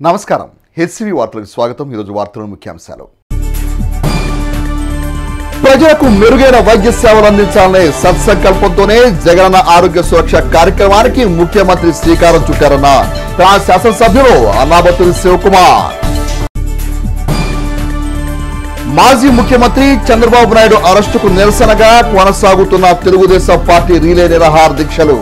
నమస్కారం హెచ్సివి వార్తలకు స్వాగతం ఈరోజు వార్తల ముఖ్యాంశాలు ప్రజలకు మెరుగైన వైద్య సేవలు అందించాలనే సత్సంకల్పంతోనే జగనన్న ఆరోగ్య సురక్ష కార్యక్రమానికి ముఖ్యమంత్రి శ్రీకారం చుట్టారన్న తన శాసనసభ్యులు అన్నాబత్తుల శివకుమార్ మాజీ ముఖ్యమంత్రి చంద్రబాబు నాయుడు అరెస్టుకు నిరసనగా కొనసాగుతున్న తెలుగుదేశం పార్టీ రీలే నిరాహార దీక్షలు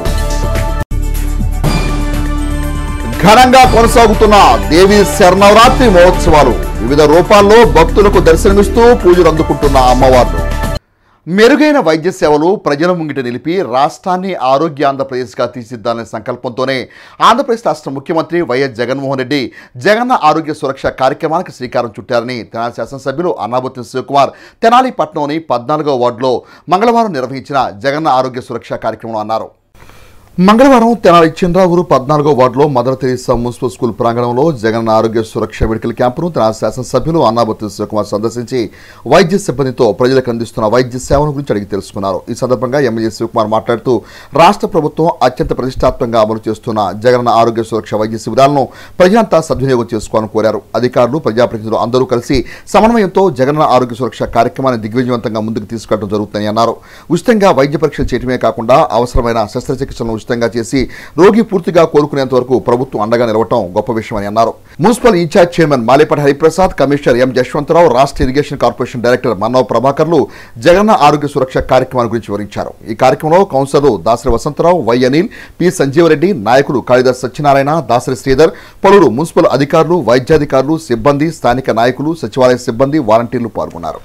ఘనంగా కొనసాగుతున్న దేవి శరణవరాత్రి మహోత్సవాలు వివిధ రూపాల్లో భక్తులకు దర్శనమిస్తూ పూజలు అందుకుంటున్న అమ్మవార్లు మెరుగైన వైద్య సేవలు ప్రజల ముంగిట నిలిపి రాష్ట్రాన్ని ఆరోగ్య ఆంధ్రప్రదేశ్గా తీర్చిద్దాలనే సంకల్పంతోనే ఆంధ్రప్రదేశ్ రాష్ట్ర ముఖ్యమంత్రి వైఎస్ జగన్మోహన్ రెడ్డి జగన్న ఆరోగ్య సురక్ష కార్యక్రమానికి శ్రీకారం చుట్టారని తెనాలి శాసనసభ్యులు అన్నాబత్తి శివకుమార్ తెనాలి పట్టణంలోని పద్నాలుగో వార్డులో మంగళవారం నిర్వహించిన జగన్న ఆరోగ్య సురక్ష కార్యక్రమంలో అన్నారు మంగళవారం తెనాలి చంద్రావూరు పద్నాలుగో వార్డులో మదర్ తెరీసా మున్సిపల్ స్కూల్ ప్రాంగణంలో జగన్ ఆరోగ్య సురక్ష మెడికల్ క్యాంపును తెనాలి శాసనసభ్యులు అన్నాబత్తి శివకుమార్ సందర్శించి వైద్య సిబ్బందితో ప్రజలకు అందిస్తున్న వైద్య సేవల గురించి అడిగి తెలుసుకున్నారు ఈ సందర్భంగా ఎమ్మెల్యే శివకుమార్ మాట్లాడుతూ రాష్ట్ర ప్రభుత్వం అత్యంత ప్రతిష్టాత్మకంగా అమలు చేస్తున్న జగన్ ఆరోగ్య సురక్ష వైద్య శిబిరాలను ప్రజలంతా సద్వినియోగం చేసుకోవాలని కోరారు అధికారులు ప్రజాప్రతినిధులు అందరూ కలిసి సమన్వయంతో జగన్ ఆరోగ్య సురక్ష కార్యక్రమాన్ని దిగ్విజయవంతంగా ముందుకు తీసుకెళ్లడం జరుగుతుందని అన్నారు ఉచితంగా వైద్య పరీక్షలు చేయడమే కాకుండా అవసరమైన శస్త్రచికిత్సలను ఉచితంగా చేసి రోగి పూర్తిగా కోలుకునేంత వరకు ప్రభుత్వం అండగా నిలవటం గొప్ప విషయమని అన్నారు municipal incharge chairman Malepati Hariprasad commissioner M Yashwantharao రాష్ట్ర ఇరిగేషన్ కార్పొరేషన్ డైరెక్టర్ మన్నవ్ ప్రభాకర్లు జగన్న ఆరోగ్య సురక్ష కార్యక్రమాల గురించి వివరించారు ఈ కార్యక్రమంలో కౌన్సిలర్లు దాసరి వసంతరావు వై అనిల్ పి సంజీవరెడ్డి నాయకులు కాళిదాస్ సత్యనారాయణ దాసరి శ్రీధర్ పలువురు మున్సిపల్ అధికారులు వైద్యాధికారులు సిబ్బంది స్థానిక నాయకులు సచివాలయ సిబ్బంది వాలంటీర్లు పాల్గొన్నారు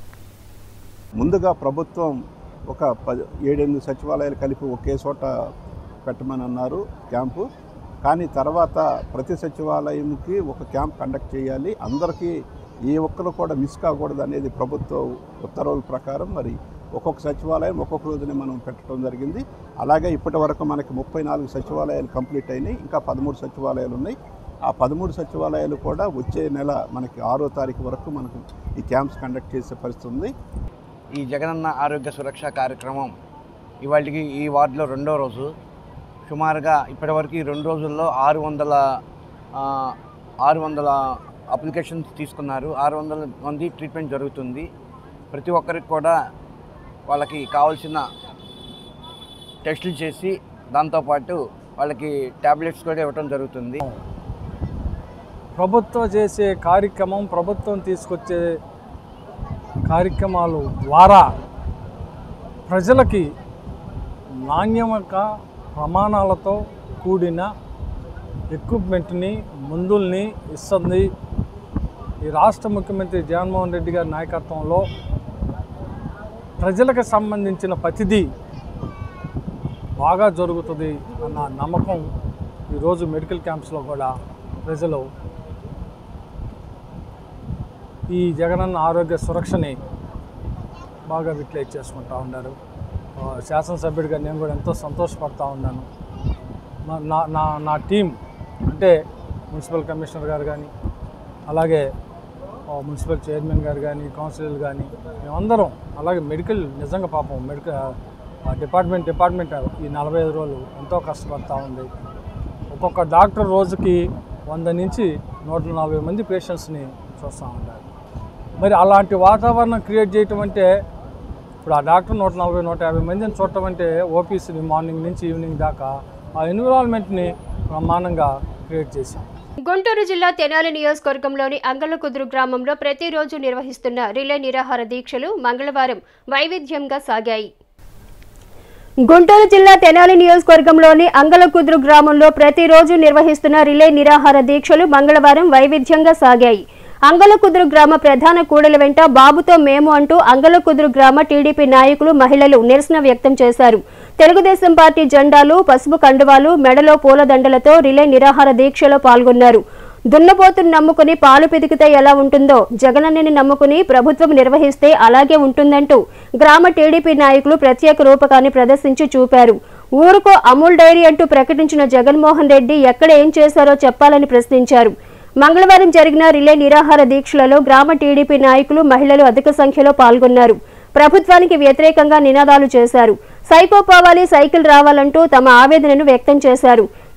ముందుగా ప్రభుత్వం ఒక పది ఏడెనిమిది సచివాలయాలు కలిపి ఒకే చోట పెట్టమని అన్నారు క్యాంపు కానీ తర్వాత ప్రతి సచివాలయంకి ఒక క్యాంప్ కండక్ట్ చేయాలి అందరికీ ఏ ఒక్కరు కూడా మిస్ కాకూడదు అనేది ప్రభుత్వ ఉత్తర్వుల ప్రకారం మరి ఒక్కొక్క సచివాలయం ఒక్కొక్క రోజునే మనం పెట్టడం జరిగింది అలాగే ఇప్పటి వరకు మనకి ముప్పై నాలుగు సచివాలయాలు కంప్లీట్ అయినాయి ఇంకా పదమూడు సచివాలయాలు ఉన్నాయి ఆ పదమూడు సచివాలయాలు కూడా వచ్చే నెల మనకి ఆరో తారీఖు వరకు మనకు ఈ క్యాంప్స్ కండక్ట్ చేసే పరిస్థితి ఉంది ఈ జగనన్న ఆరోగ్య సురక్ష కార్యక్రమం ఇవాళకి ఈ వార్డులో రెండో రోజు సుమారుగా ఇప్పటివరకు ఈ రెండు రోజుల్లో ఆరు వందల ఆ, ఆరు వందల అప్లికేషన్స్ తీసుకున్నారు ఆరు వందల మంది ట్రీట్మెంట్ జరుగుతుంది ప్రతి ఒక్కరికి కూడా వాళ్ళకి కావాల్సిన టెస్టులు చేసి దాంతోపాటు వాళ్ళకి ట్యాబ్లెట్స్ కూడా ఇవ్వడం జరుగుతుంది ప్రభుత్వం చేసే కార్యక్రమం ప్రభుత్వం తీసుకొచ్చే కార్యక్రమాలు ద్వారా ప్రజలకి నాణ్యమక ప్రమాణాలతో కూడిన ఎక్విప్మెంట్ని మందుల్ని ఇస్తుంది ఈ రాష్ట్ర ముఖ్యమంత్రి జగన్మోహన్ రెడ్డి గారి నాయకత్వంలో ప్రజలకు సంబంధించిన ప్రతిదీ బాగా జరుగుతుంది అన్న నమ్మకం ఈరోజు మెడికల్ క్యాంప్స్లో కూడా ప్రజలు ఈ జగనన్న ఆరోగ్య సురక్షని బాగా విట్లైట్ చేసుకుంటా ఉన్నారు ఆ, శాసనసభ్యుడిగా నేను కూడా ఎంతో సంతోషపడతా ఉన్నాను మా- నా నా నా టీం అంటే మున్సిపల్ కమిషనర్ గారు కానీ అలాగే ఆ, మున్సిపల్ చైర్మన్ గారు కానీ కౌన్సిలర్లు కానీ మేమందరం అలాగే మెడికల్ నిజంగా పాపం మెడికల్ డిపార్ట్మెంట్ డిపార్ట్మెంట్ ఈ నలభై ఐదు రోజులు ఎంతో కష్టపడతా ఉంది ఒక్కొక్క డాక్టర్ రోజుకి వంద నుంచి నూట నలభై మంది పేషెంట్స్ని చూస్తూ ఉంటారు మరి అలాంటి వాతావరణం క్రియేట్ చేయటం అంటే ఇప్పుడు ఆ డాక్టర్ నూట నలభై నూట యాభై మందిని చూడటం అంటే ఓపీసీని మార్నింగ్ నుంచి ఈవినింగ్ దాకా ఆ ఎన్విరాన్మెంట్ని బ్రహ్మాండంగా క్రియేట్ చేశాం గుంటూరు జిల్లా తెనాలి నియోజకవర్గంలోని అంగళకుదురు గ్రామంలో ప్రతిరోజు నిర్వహిస్తున్న రిలే నిరాహార దీక్షలు మంగళవారం వైవిధ్యంగా సాగాయి గుంటూరు జిల్లా తెనాలి నియోజకవర్గంలోని అంగళకుదురు గ్రామంలో ప్రతిరోజు నిర్వహిస్తున్న రిలే నిరాహార దీక్షలు మంగళవారం వైవిధ్యంగా సాగాయి అంగళకుదురు గ్రామ ప్రధాన కూడలి వెంట బాబుతో మేము అంటూ అంగళకుదురు గ్రామ టీడీపీ నాయకులు మహిళలు నిరసన వ్యక్తం చేశారు తెలుగుదేశం పార్టీ జెండాలు పసుపు కండువాలు మెడలో పూలదండలతో రిలే నిరాహార దీక్షలో పాల్గొన్నారు దున్నపోతును నమ్ముకుని పాలు పితికితే ఎలా ఉంటుందో జగనన్నని నమ్ముకుని ప్రభుత్వం నిర్వహిస్తే అలాగే ఉంటుందంటూ గ్రామ టీడీపీ నాయకులు ప్రత్యేక రూపకాన్ని ప్రదర్శించి చూపారు ఊరుకో అమూల్ డైరీ అంటూ ప్రకటించిన జగన్మోహన్ రెడ్డి ఎక్కడ ఏం చేశారో చెప్పాలని ప్రశ్నించారు మంగళవారం జరిగిన రిలే నిరాహార దీక్షలలో గ్రామ టీడీపీ నాయకులు మహిళలు అధిక సంఖ్యలో పాల్గొన్నారు ప్రభుత్వానికి వ్యతిరేకంగా నినాదాలు చేశారు సైకో పోవాలి సైకిల్ రావాలంటూ తమ ఆవేదనను వ్యక్తం చేశారు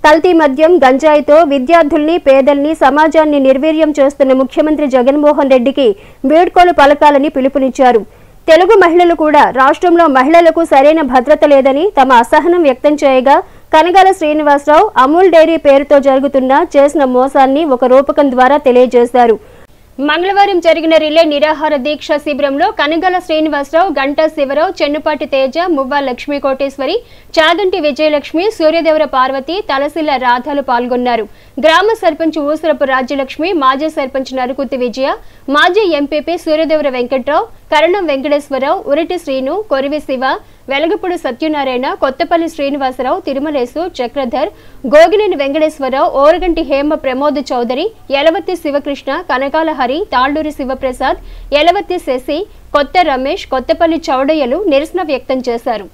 కల్తీ మద్యం గంజాయితో విద్యార్థుల్ని పేదల్ని సమాజాన్ని నిర్వీర్యం చేస్తున్న ముఖ్యమంత్రి జగన్మోహన్ రెడ్డికి వీడ్కోలు పలకాలని పిలుపునిచ్చారు తెలుగు మహిళలు కూడా రాష్ట్రంలో మహిళలకు సరైన భద్రత లేదని తమ అసహనం వ్యక్తం చేయగా కనగాల శ్రీనివాసరావు అమూల్ డైరీ పేరుతో జరుగుతున్న చేసిన మోసాన్ని ఒక రూపకం ద్వారా తెలియజేశారు మంగళవారం జరిగిన రిలే నిరాహార దీక్ష శిబిరంలో కనగల శ్రీనివాసరావు గంటా శివరావు చెన్నుపాటి తేజ మువ్వ లక్ష్మీ కోటేశ్వరి చాగంటి విజయలక్ష్మి సూర్యదేవర పార్వతి తలసిల్ల రాధాలు పాల్గొన్నారు గ్రామ సర్పంచ్ ఊసరపు రాజ్యలక్ష్మి మాజీ సర్పంచ్ నరుకుతి విజయ మాజీ ఎంపీపీ సూర్యదేవర వెంకట్రావు కరణం వెంకటేశ్వరరావు ఉరిటి శ్రీను కొరివి శివ వెలగపూడి సత్యనారాయణ కొత్తపల్లి శ్రీనివాసరావు తిరుమలేసు చక్రధర్ గోగినేని వెంకటేశ్వరరావు ఓరగంటి హేమ ప్రమోద్ చౌదరి యలవత్తి శివకృష్ణ కనకాల హరి తాళ్లూరి శివప్రసాద్ యలవత్తి శశి కొత్త రమేష్ కొత్తపల్లి చౌడయ్యలు నిరసన వ్యక్తం చేశారు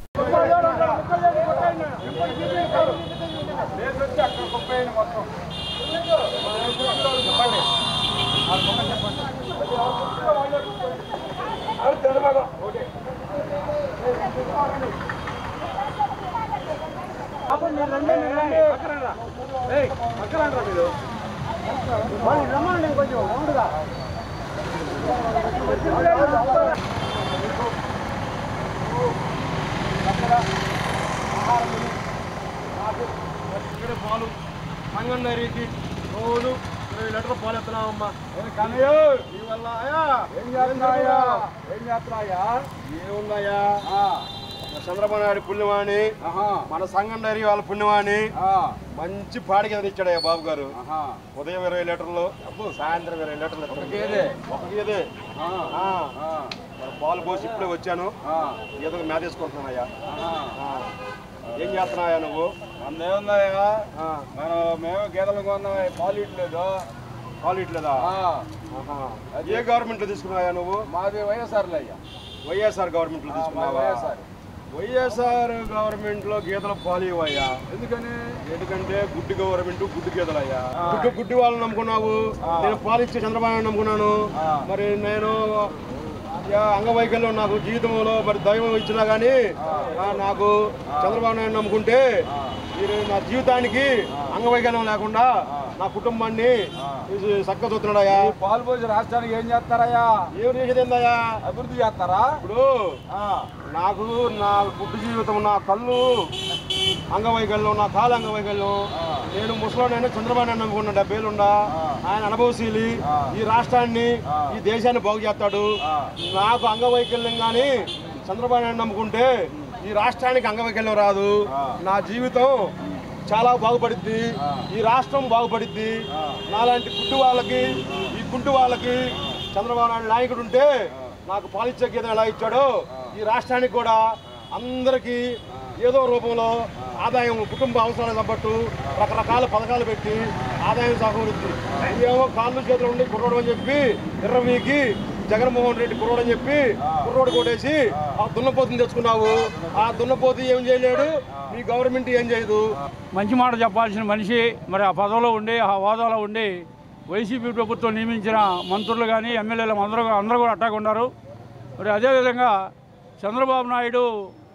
ఇక్కడ పాలు సంగందరికి రోజు ఇరవై లీటర్ పాలు ఎత్తున్నామమ్మా నీ వల్ల ఆయా ఏం చేస్తున్నాయా ఏం చేస్తున్నాయా ఏముందయ్యా చంద్రబాబు నాయుడు పుణ్యవాణి మన సంఘం డైరీ వాళ్ళ పుణ్యవాణి మంచి పాడి కింద ఇచ్చాడయ్యా బాబు గారు ఉదయం ఇరవై లీటర్లు సాయంత్రం ఇరవై లీటర్లు ఒక గేదే ఆ. మరి పాలు పోసి ఇప్పుడే వచ్చాను ఏదో ఒక మేత వేసుకుంటున్నానయ్యా ఆ. ఏం చేస్తున్నాయా నువ్వు అందేముందయ్యా మనం మేము గేదెలు కొన్నాం పాలు ఇట్లేదు పాలు ఇట్లేదా ఆహా. ఏ గవర్నమెంట్ లో తీసుకున్నావా నువ్వు మాది వైఎస్ఆర్లే అయ్యా వైఎస్ఆర్ గవర్నమెంట్ లో తీసుకున్నావా వైఎస్ఆర్. వైఎస్ఆర్ గవర్నమెంట్ లో గీతల పాలు ఇవ్వయ్యా ఎందుకని ఎందుకంటే గుడ్డి గవర్నమెంట్ గుడ్డి గీతలయ్యా గుడ్డి గుడ్డి వాళ్ళని నమ్ముకున్నావు నేను పాలు ఇచ్చే చంద్రబాబు నాయుడు నమ్ముకున్నాను మరి నేను యా, అంగవైకల్యం నాకు జీవితంలో మరి దైవం ఇచ్చినా కానీ నాకు చంద్రబాబు నాయుడు నమ్ముకుంటే మీరు నా జీవితానికి అంగవైకల్యం లేకుండా నా కుటుంబాన్ని చక్కగా చూస్తున్నాడయ్యా ఈ పాలు పోసి రాష్ట్రానికి ఏం చేస్తారయ్యా ఏం చేసేది ఏందయ్యా అభివృద్ధి చేస్తారా ఇప్పుడు నాకు నా గుడ్డు జీవితం నా కళ్ళు అంగవైకల్యం నా కాలు అంగవైకల్యం నేను ముసలోనైనా చంద్రబాబు నాయుడు నమ్ముకున్నా డెబ్బేలుండా ఆయన అనుభవశీలి ఈ రాష్ట్రాన్ని ఈ దేశాన్ని బాగు చేస్తాడు నాకు అంగవైకల్యం కానీ చంద్రబాబు నాయుడు నమ్ముకుంటే ఈ రాష్ట్రానికి అంగవైకల్యం రాదు నా జీవితం చాలా బాగుపడిద్ది ఈ రాష్ట్రం బాగుపడిద్ది నాలాంటి గుడ్డు వాళ్ళకి ఈ గుంటు వాళ్ళకి చంద్రబాబు నాయుడు నాయకుడు ఉంటే నాకు పాలిచ్చే గీతం ఎలా ఇచ్చాడో ఈ రాష్ట్రానికి కూడా అందరికీ ఏదో రూపంలో ఆదాయం కుటుంబ అవసరాలు తగ్గట్టు రకరకాల పథకాలు పెట్టి ఆదాయం సమకూరుద్ది ఇవేమో కాళ్ళు చేతులు ఉండి కుర్రోడు అని చెప్పి ఇర్రవీకి జగన్మోహన్ రెడ్డి కుర్రోడు అని చెప్పి కుర్రోడు కొట్టేసి ఆ దున్నపోతుని తెచ్చుకున్నావు ఆ దున్నపోతు ఏం చేయలేడు నీ గవర్నమెంట్ ఏం చేయదు మంచి మాట చెప్పాల్సిన మనిషి మరి ఆ పదవిలో ఉండి ఆ హోదాలో ఉండి వైసీపీ ప్రభుత్వం నియమించిన మంత్రులు కానీ ఎమ్మెల్యేలు అందరూ అందరూ కూడా అట్టాగా ఉన్నారు మరి అదేవిధంగా చంద్రబాబు నాయుడు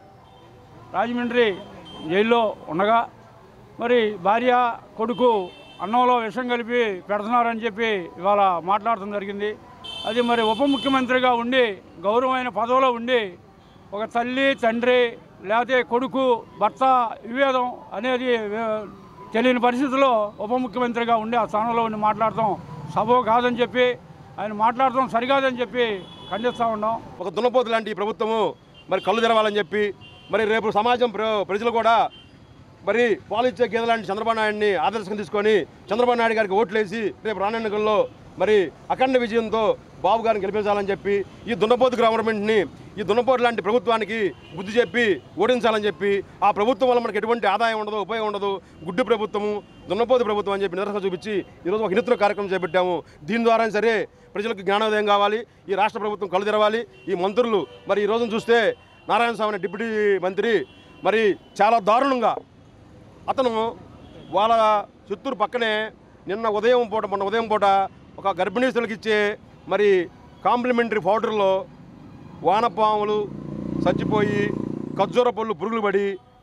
రాజమండ్రి జైల్లో ఉండగా మరి భార్య కొడుకు అన్నంలో విషం కలిపి పెడుతున్నారని చెప్పి ఇవాళ మాట్లాడటం జరిగింది అది మరి ఉప ముఖ్యమంత్రిగా ఉండి గౌరవమైన పదవిలో ఉండి ఒక తల్లి తండ్రి లేకపోతే కొడుకు భర్త విభేదం అనేది వే- తెలియని పరిస్థితుల్లో ఉప ముఖ్యమంత్రిగా ఉండి ఆ స్థానంలో ఉండి మాట్లాడటం సబో కాదని చెప్పి ఆయన మాట్లాడటం సరికాదని చెప్పి ఖండిస్తూ ఉన్నాం ఒక దున్నపోతు లాంటి ఈ ప్రభుత్వము మరి కళ్ళు తెరవాలని చెప్పి మరి రేపు సమాజం ప్ర- ప్రజలు కూడా మరి పాలిచ్చే గేదె లాంటి చంద్రబాబు నాయుడిని ఆదర్శంగా తీసుకొని చంద్రబాబు నాయుడు గారికి ఓట్లేసి రేపు రానున్న ఎన్నికల్లో మరి అఖండ విజయంతో బాబు గారిని గెలిపించాలని చెప్పి ఈ దున్నపోతు గవర్నమెంట్ని ఈ దున్నపోతు లాంటి ప్రభుత్వానికి బుద్ధి చెప్పి ఓడించాలని చెప్పి ఆ ప్రభుత్వం వల్ల మనకి ఎటువంటి ఆదాయం ఉండదు ఉపయోగం ఉండదు గుడ్డి ప్రభుత్వము దున్నపోతు ప్రభుత్వం అని చెప్పి నిరసన చూపించి ఈరోజు ఒక వినూత్న కార్యక్రమం చేపట్టాము దీని ద్వారా సరే ప్రజలకు జ్ఞానోదయం కావాలి ఈ రాష్ట్ర ప్రభుత్వం కళ్ళు తెరవాలి ఈ మంత్రులు మరి ఈ రోజున చూస్తే నారాయణ స్వామి అనే డిప్యూటీ మంత్రి మరి చాలా దారుణంగా అతను వాళ్ళ చిత్తూరు పక్కనే నిన్న ఉదయం పూట మొన్న ఉదయం పూట ఒక గర్భిణీ స్త్రీలకు ఇచ్చే మరి కాంప్లిమెంటరీ పౌడర్లో వానపాములు చచ్చిపోయి ఖర్జూర పళ్ళు పురుగులు పడి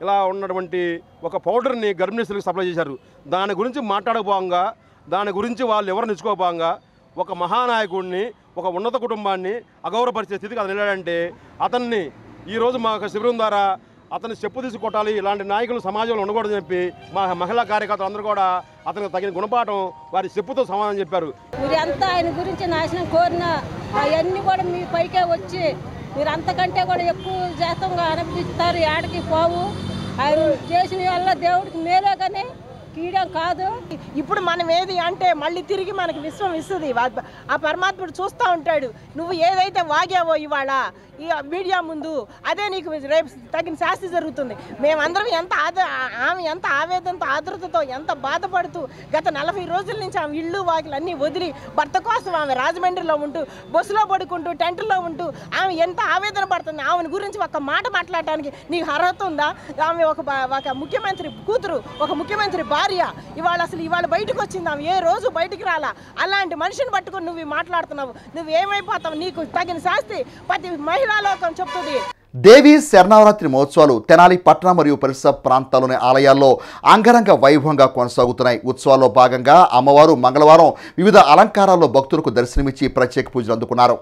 ఇలా ఉన్నటువంటి ఒక పౌడర్ని గర్భిణీ స్త్రీలకు సప్లై చేశారు దాని గురించి మాట్లాడకపోగా దాని గురించి వాళ్ళు ఎవరు నిలుచుకోపోగా ఒక మహానాయకుడిని ఒక ఉన్నత కుటుంబాన్ని అగౌరవపరిచే స్థితికి అతను వెళ్ళాడంటే అతన్ని ఈరోజు మా యొక్క శిబిరం ద్వారా అతన్ని చెప్పు తీసి కొట్టాలి ఇలాంటి నాయకులు సమాజంలో ఉండకూడదని చెప్పి మా మహిళా కార్యకర్తలు అందరూ కూడా అతనికి తగిన గుణపాఠం వారి చెప్పుతో సమాధానం చెప్పారు మీరు ఎంత ఆయన గురించి నాశనం కోరిన అవన్నీ కూడా మీ పైకే వచ్చి మీరు అంతకంటే కూడా ఎక్కువ శాతంగా అనుభవిస్తారు ఆడికి పోవు ఆయన చేసిన వల్ల దేవుడికి మేలే కానీ కీడం కాదు ఇప్పుడు మనం ఏది అంటే మళ్ళీ తిరిగి మనకి విశ్వం ఇస్తుంది వా- ఆ పరమాత్ముడు చూస్తూ ఉంటాడు నువ్వు ఏదైతే వాగావో ఇవాళ ఈ మీడియా ముందు అదే నీకు రేపు తగిన శాస్తి జరుగుతుంది మేమందరం ఎంత ఆద ఆమె ఎంత ఆవేదనతో ఆదృతతో ఎంత బాధపడుతూ గత నలభై రోజుల నుంచి ఆమె ఇళ్ళు వాకిలు అన్నీ వదిలి భర్త కోసం ఆమె రాజమండ్రిలో ఉంటూ బస్సులో పడుకుంటూ టెంట్లో ఉంటూ ఆమె ఎంత ఆవేదన పడుతుంది ఆమెను గురించి ఒక మాట మాట్లాడటానికి నీకు అర్హత ఉందా ఆమె ఒక బ- ఒక ముఖ్యమంత్రి కూతురు ఒక ముఖ్యమంత్రి భార్య ఇవాళ అసలు ఇవాళ బయటకు వచ్చింది ఆమె ఏ రోజు బయటికి రాలా అలాంటి మనిషిని పట్టుకొని నువ్వు ఇవి మాట్లాడుతున్నావు నువ్వు ఏమైపోతావు నీకు తగిన శాస్తి ప్రతి మహిళా లోకం చెప్తుంది దేవి శరణవరాత్రి మహోత్సవాలు తెనాలి పట్టణ మరియు పరిసర ప్రాంతాల్లోని ఆలయాల్లో అంగరంగ వైభవంగా కొనసాగుతున్నాయి ఉత్సవాల్లో భాగంగా అమ్మవారు మంగళవారం వివిధ అలంకారాల్లో భక్తులకు దర్శనమిచ్చి ప్రత్యేక పూజలు అందుకున్నారు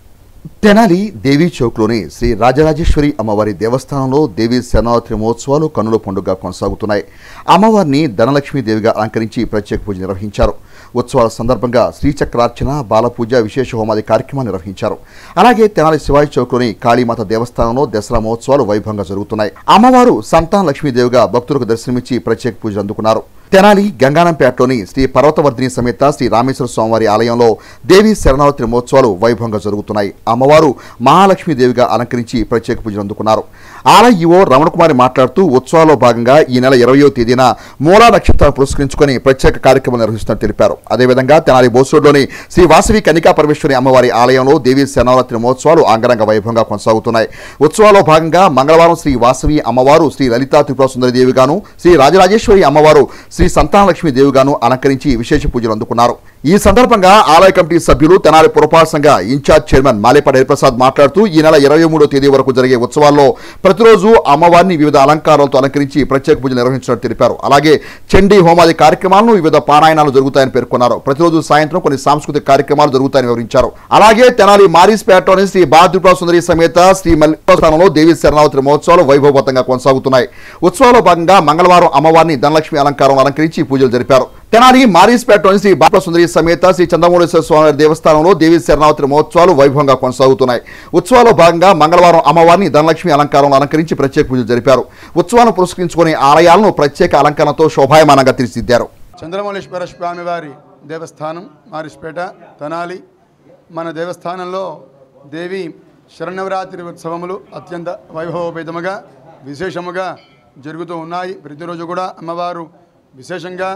తెనాలి దేవీ చౌక్లోని శ్రీ రాజరాజేశ్వరి అమ్మవారి దేవస్థానంలో దేవీ శరణవరాత్రి మహోత్సవాలు కన్నుల పండుగ కొనసాగుతున్నాయి అమ్మవారిని ధనలక్ష్మీదేవిగా అలంకరించి ప్రత్యేక పూజ నిర్వహించారు ఉత్సవాల సందర్భంగా శ్రీచక్రార్చన బాలపూజ విశేష హోమాది కార్యక్రమాన్ని నిర్వహించారు అలాగే తెనాలి శివాయి చౌక్లోని కాళీమాత దేవస్థానంలో దసరా మహోత్సవాలు వైభవంగా జరుగుతున్నాయి అమ్మవారు సంతాన లక్ష్మీదేవిగా భక్తులకు దర్శనమిచ్చి ప్రత్యేక పూజలు అందుకున్నారు తెనాలి గంగానంపేటలోని శ్రీ పర్వతవర్ధిని సమేత శ్రీ రామేశ్వర స్వామివారి ఆలయంలో దేవి శరణావతి మహోత్సవాలు వైభవంగా జరుగుతున్నాయి అమ్మవారు మహాలక్ష్మీదేవిగా అలంకరించి ప్రత్యేక పూజలు అందుకున్నారు ఆలయ ఈవో రమణకుమారి మాట్లాడుతూ ఉత్సవాల్లో భాగంగా ఈ నెల ఇరవయో తేదీన మూలా నక్షత్రాన్ని పురస్కరించుకొని ప్రత్యేక కార్యక్రమం నిర్వహిస్తున్నట్టు తెలిపారు అదేవిధంగా తెనాలి బోసోడ్లోని శ్రీ వాసవి కన్నికా పరమేశ్వరి అమ్మవారి ఆలయంలో దేవి శరణావతి మహోత్సవాలు అంగరంగ వైభవంగా కొనసాగుతున్నాయి ఉత్సవాల్లో భాగంగా మంగళవారం శ్రీ వాసవి అమ్మవారు శ్రీ లలితా త్రిపుర సుందరి దేవిగాను శ్రీ రాజరాజేశ్వరి అమ్మవారు శ్రీ సంతానలక్ష్మి దేవిగాను అలంకరించి విశేష పూజలు అందుకున్నారు ఈ సందర్భంగా ఆలయ కమిటీ సభ్యులు తెనాలి పురపాలక సంఘ ఇన్ఛార్జ్ చైర్మన్ మాలేపాటి హరిప్రసాద్ మాట్లాడుతూ ఈ నెల ఇరవై మూడో తేదీ వరకు జరిగే ఉత్సవాల్లో ప్రతిరోజు అమ్మవారిని వివిధ అలంకారాలతో అలంకరించి ప్రత్యేక పూజలు నిర్వహించినట్టు తెలిపారు అలాగే చండీ హోమాది కార్యక్రమాలను వివిధ పారాయణాలు జరుగుతాయని పేర్కొన్నారు ప్రతిరోజు సాయంత్రం కొన్ని సాంస్కృతిక కార్యక్రమాలు జరుగుతాయని వివరించారు అలాగే తెనాలి మారిస్పేటలోని శ్రీ బాద్రిపుర సుందరి సమేత శ్రీ మల్లికాస్థానంలో దేవి శరణావతి మహోత్సవాలు వైభవతంగా కొనసాగుతున్నాయి ఉత్సవాల్లో భాగంగా మంగళవారం అమ్మవారిని ధనలక్ష్మి అలంకారం అలంకరించి పూజలు జరిపారు తెనాలి మారీస్పేటలోని శ్రీ బాప సుందరి సమేత శ్రీ చంద్రమౌళేశ్వర స్వామి దేవస్థానంలో దేవి శరణావతి మహోత్సవాలు వైభవంగా కొనసాగుతున్నాయి ఉత్సవాల్లో భాగంగా మంగళవారం అమ్మవారిని ధనలక్ష్మి అలంకారం అలంకరించి ప్రత్యేక పూజలు జరిపారు ఉత్సవాలను పురస్కరించుకుని ఆలయాలను ప్రత్యేక అలంకరణతో శోభాయమానంగా తీర్చిదిద్దారు చంద్రమౌళేశ్వర స్వామివారి దేవస్థానం మారిస్పేట తెనాలి మన దేవస్థానంలో దేవి శరణవరాత్రి ఉత్సవములు అత్యంత వైభవోపేతముగా విశేషముగా జరుగుతూ ఉన్నాయి ప్రతిరోజు కూడా అమ్మవారు విశేషంగా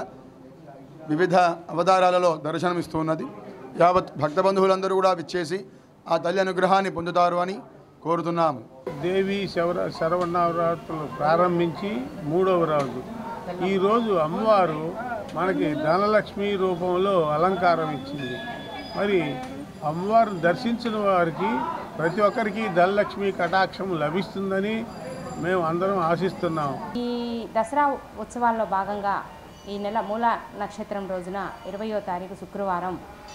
వివిధ అవతారాలలో దర్శనమిస్తూ ఉన్నది యావత్ భక్త బంధువులందరూ కూడా విచ్చేసి ఆ తల్లి అనుగ్రహాన్ని పొందుతారు అని కోరుతున్నాము దేవి శవర శరవణవరాత్రులు ప్రారంభించి మూడవ రోజు ఈరోజు అమ్మవారు మనకి ధనలక్ష్మి రూపంలో అలంకారం ఇచ్చింది మరి అమ్మవారిని దర్శించిన వారికి ప్రతి ఒక్కరికి ధనలక్ష్మి కటాక్షం లభిస్తుందని మేము అందరం ఆశిస్తున్నాం ఈ దసరా ఉత్సవాల్లో భాగంగా ఈ నెల మూల నక్షత్రం రోజున ఇరవయో తారీఖు శుక్రవారం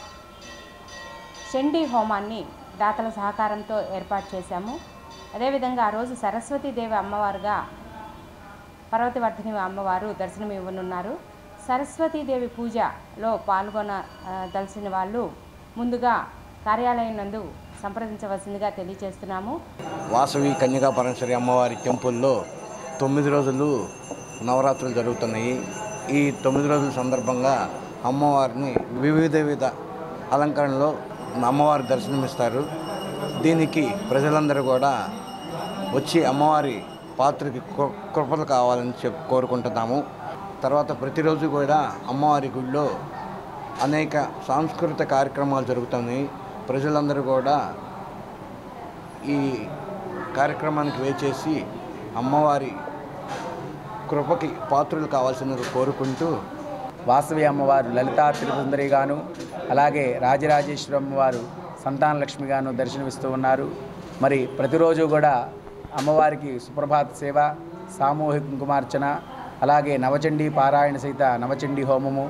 చండీ హోమాన్ని దాతల సహకారంతో ఏర్పాటు చేశాము అదేవిధంగా ఆ రోజు సరస్వతీదేవి అమ్మవారుగా పర్వతవర్ధిని అమ్మవారు దర్శనం ఇవ్వనున్నారు సరస్వతీదేవి పూజలో పాల్గొన ఆ, దలసిన వాళ్ళు ముందుగా కార్యాలయం నందు సంప్రదించవలసిందిగా తెలియజేస్తున్నాము వాసవి కన్యకా పరమేశ్వరి అమ్మవారి టెంపుల్లో తొమ్మిది రోజులు నవరాత్రులు జరుగుతున్నాయి ఈ తొమ్మిది రోజుల సందర్భంగా అమ్మవారిని వివిధ వివిధ అలంకరణలో అమ్మవారి దర్శనమిస్తారు దీనికి ప్రజలందరూ కూడా వచ్చి అమ్మవారి పాత్రకి కృ- కృపలు కావాలని చెప్పి కోరుకుంటున్నాము తర్వాత ప్రతిరోజు కూడా అమ్మవారి గుడిలో అనేక సాంస్కృతిక కార్యక్రమాలు జరుగుతున్నాయి ప్రజలందరూ కూడా ఈ కార్యక్రమానికి వేచేసి అమ్మవారి కృపకి పాత్రులు కావాల్సింది కోరుకుంటూ వాసవి అమ్మవారు లలితా త్రిపుందరి గాను అలాగే రాజరాజేశ్వరి అమ్మవారు సంతాన లక్ష్మి గాను దర్శనమిస్తూ ఉన్నారు మరి ప్రతిరోజు కూడా అమ్మవారికి సుప్రభాత సేవ సామూహిక కుంకుమార్చన అలాగే నవచండీ పారాయణ సహిత నవచండీ హోమము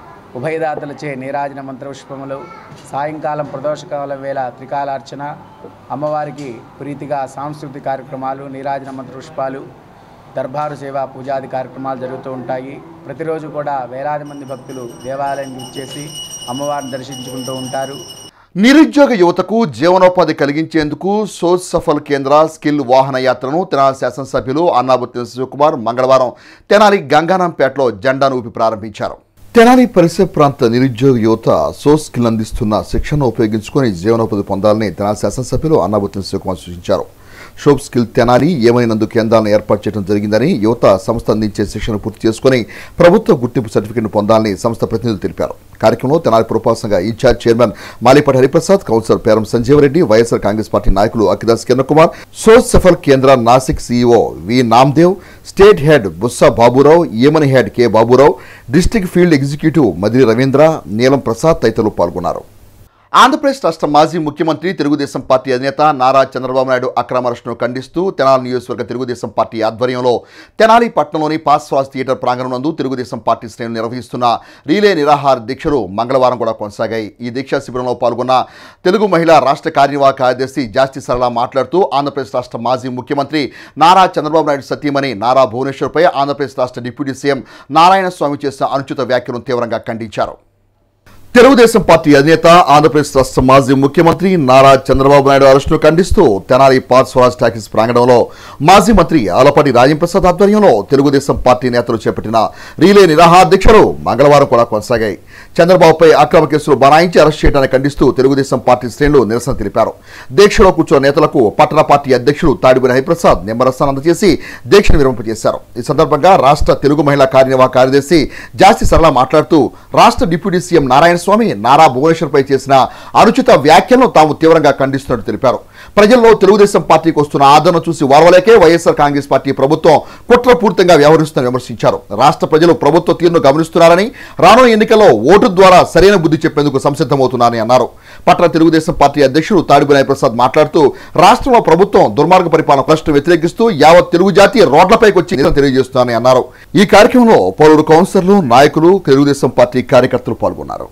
ఉభయదాతలచే నీరాజన మంత్రపుష్పములు సాయంకాలం ప్రదోషకాలం వేళ త్రికాలార్చన అమ్మవారికి ప్రీతిగా సాంస్కృతిక కార్యక్రమాలు నీరాజన మంత్రపుష్పాలు దర్బారు సేవ పూజాది కార్యక్రమాలు జరుగుతూ ఉంటాయి ప్రతిరోజు కూడా వేలాది మంది భక్తులు దేవాలయం ఇచ్చేసి అమ్మవారిని దర్శించుకుంటూ ఉంటారు నిరుద్యోగ యువతకు జీవనోపాధి కలిగించేందుకు సోజ్ సఫల్ కేంద్ర స్కిల్ వాహన యాత్రను తెనాలి శాసనసభ్యులు అన్నాబుత్తిన శివకుమార్ మంగళవారం తెనాలి గంగానంపేటలో జెండాను ఊపి ప్రారంభించారు తెనాలి పరిసర ప్రాంత నిరుద్యోగ యువత సో స్కిల్ అందిస్తున్న శిక్షణ ఉపయోగించుకొని జీవనోపాధి పొందాలని తెనాలి శాసనసభ్యులు అన్నాబుత్తిన శివకుమార్ సూచించారు షోప్ స్కిల్ తెనాలి ఏమైనందు కేంద్రాలను ఏర్పాటు చేయడం జరిగిందని యువత సంస్థ అందించే శిక్షణ పూర్తి చేసుకుని ప్రభుత్వ గుర్తింపు సర్టిఫికెట్ పొందాలని సంస్థ ప్రతినిధులు తెలిపారు కార్యక్రమంలో తెనాలి పురపాలక సంఘ incharge chairman Malipati Hariprasad councillor Peram Sanjeevareddy YSR Congress party నాయకులు అఖిదాస్ కిరణ్ కుమార్ సోజ్ సఫల్ కేంద్ర Nasik CEO V Namdev state head Bussa Baburao ఏమని head K Baburao district field executive Madiri Ravindra Neelam Prasad తదితరులు పాల్గొన్నారు ఆంధ్రప్రదేశ్ రాష్ట్ర మాజీ ముఖ్యమంత్రి తెలుగుదేశం పార్టీ అధినేత నారా చంద్రబాబు నాయుడు అక్రమ అరెస్టును ఖండిస్తూ తెనాలి నియోజకవర్గ తెలుగుదేశం పార్టీ ఆధ్వర్యంలో తెనాలి పట్టణంలోని పాస్వాస్ థియేటర్ ప్రాంగణం నందు తెలుగుదేశం పార్టీ శ్రేణులు నిర్వహిస్తున్న రీలే నిరాహార దీక్షలు మంగళవారం కూడా కొనసాగాయి ఈ దీక్షా శిబిరంలో పాల్గొన్న తెలుగు మహిళా రాష్ట్ర కార్యనిర్వాహక కార్యదర్శి జాస్తి సరళ మాట్లాడుతూ ఆంధ్రప్రదేశ్ రాష్ట్ర మాజీ ముఖ్యమంత్రి నారా చంద్రబాబు నాయుడు సతీమణి నారా భువనేశ్వర్పై ఆంధ్రప్రదేశ్ రాష్ట్ర డిప్యూటీ సీఎం నారాయణ స్వామి చేసిన అనుచిత వ్యాఖ్యలను తీవ్రంగా ఖండించారు తెలుగుదేశం పార్టీ అధినేత ఆంధ్రప్రదేశ్ రాష్ట్ర మాజీ ముఖ్యమంత్రి నారా చంద్రబాబు నాయుడు అరెస్టును ఖండిస్తూ తెనాలి పార్ట్ స్వరాజ్ టాకీస్ ప్రాంగణంలో మాజీ మంత్రి ఆలపాటి రాజంప్రసాద్ ఆధ్వర్యంలో తెలుగుదేశం పార్టీ నేతలు చేపట్టిన రీలే నిరాహార దీక్షలు మంగళవారం కూడా కొనసాగాయి చంద్రబాబుపై అక్రమ కేసులు బనాయించి అరెస్ట్ చేయడాన్ని ఖండిస్తూ తెలుగుదేశం పార్టీ శ్రేణులు నిరసన తెలిపారు దీక్షలో కూర్చున్న నేతలకు పట్టణ పార్టీ అధ్యక్షులు తాడిబుని హరిప్రసాద్ నిమ్మరసాన్ని అందజేసి దీక్షను విరమింపజేశారు ఈ సందర్భంగా రాష్ట్ర తెలుగు మహిళా కార్యనిర్వాహక కార్యదర్శి జాస్తి సరళ మాట్లాడుతూ రాష్ట్ర డిప్యూటీ సీఎం నారాయణ స్వామి నారా భువనేశ్వర్పై చేసిన అనుచిత వ్యాఖ్యలను తాము తీవ్రంగా ఖండిస్తున్నట్టు తెలిపారు ప్రజల్లో తెలుగుదేశం పార్టీకి వస్తున్న ఆదరణ చూసి వారవలేకే వైఎస్ఆర్ కాంగ్రెస్ పార్టీ ప్రభుత్వం కుట్రపూరితంగా వ్యవహరిస్తుందని విమర్శించారు రాష్ట్ర ప్రజలు ప్రభుత్వ తీరును గమనిస్తున్నారని రానున్న ఎన్నికల్లో ఓటు ద్వారా సరైన బుద్ధి చెప్పేందుకు సంసిద్ధమవుతున్నారని అన్నారు పట్టణ తెలుగుదేశం పార్టీ అధ్యక్షుడు తాడిబినాయ ప్రసాద్ మాట్లాడుతూ రాష్ట్రంలో ప్రభుత్వం దుర్మార్గ పరిపాలన ప్రశ్న వ్యతిరేకిస్తూ యావత్ తెలుగు జాతి రోడ్లపైకి వచ్చి నిరసన తెలియజేస్తున్నారని అన్నారు ఈ కార్యక్రమంలో పలువురు కౌన్సిలర్లు నాయకులు తెలుగుదేశం పార్టీ కార్యకర్తలు పాల్గొన్నారు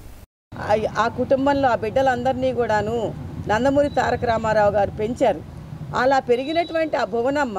ఆ- ఆ కుటుంబంలో ఆ బిడ్డలందరినీ కూడాను నందమూరి తారక రామారావు గారు పెంచారు అలా పెరిగినటువంటి ఆ భువనమ్మ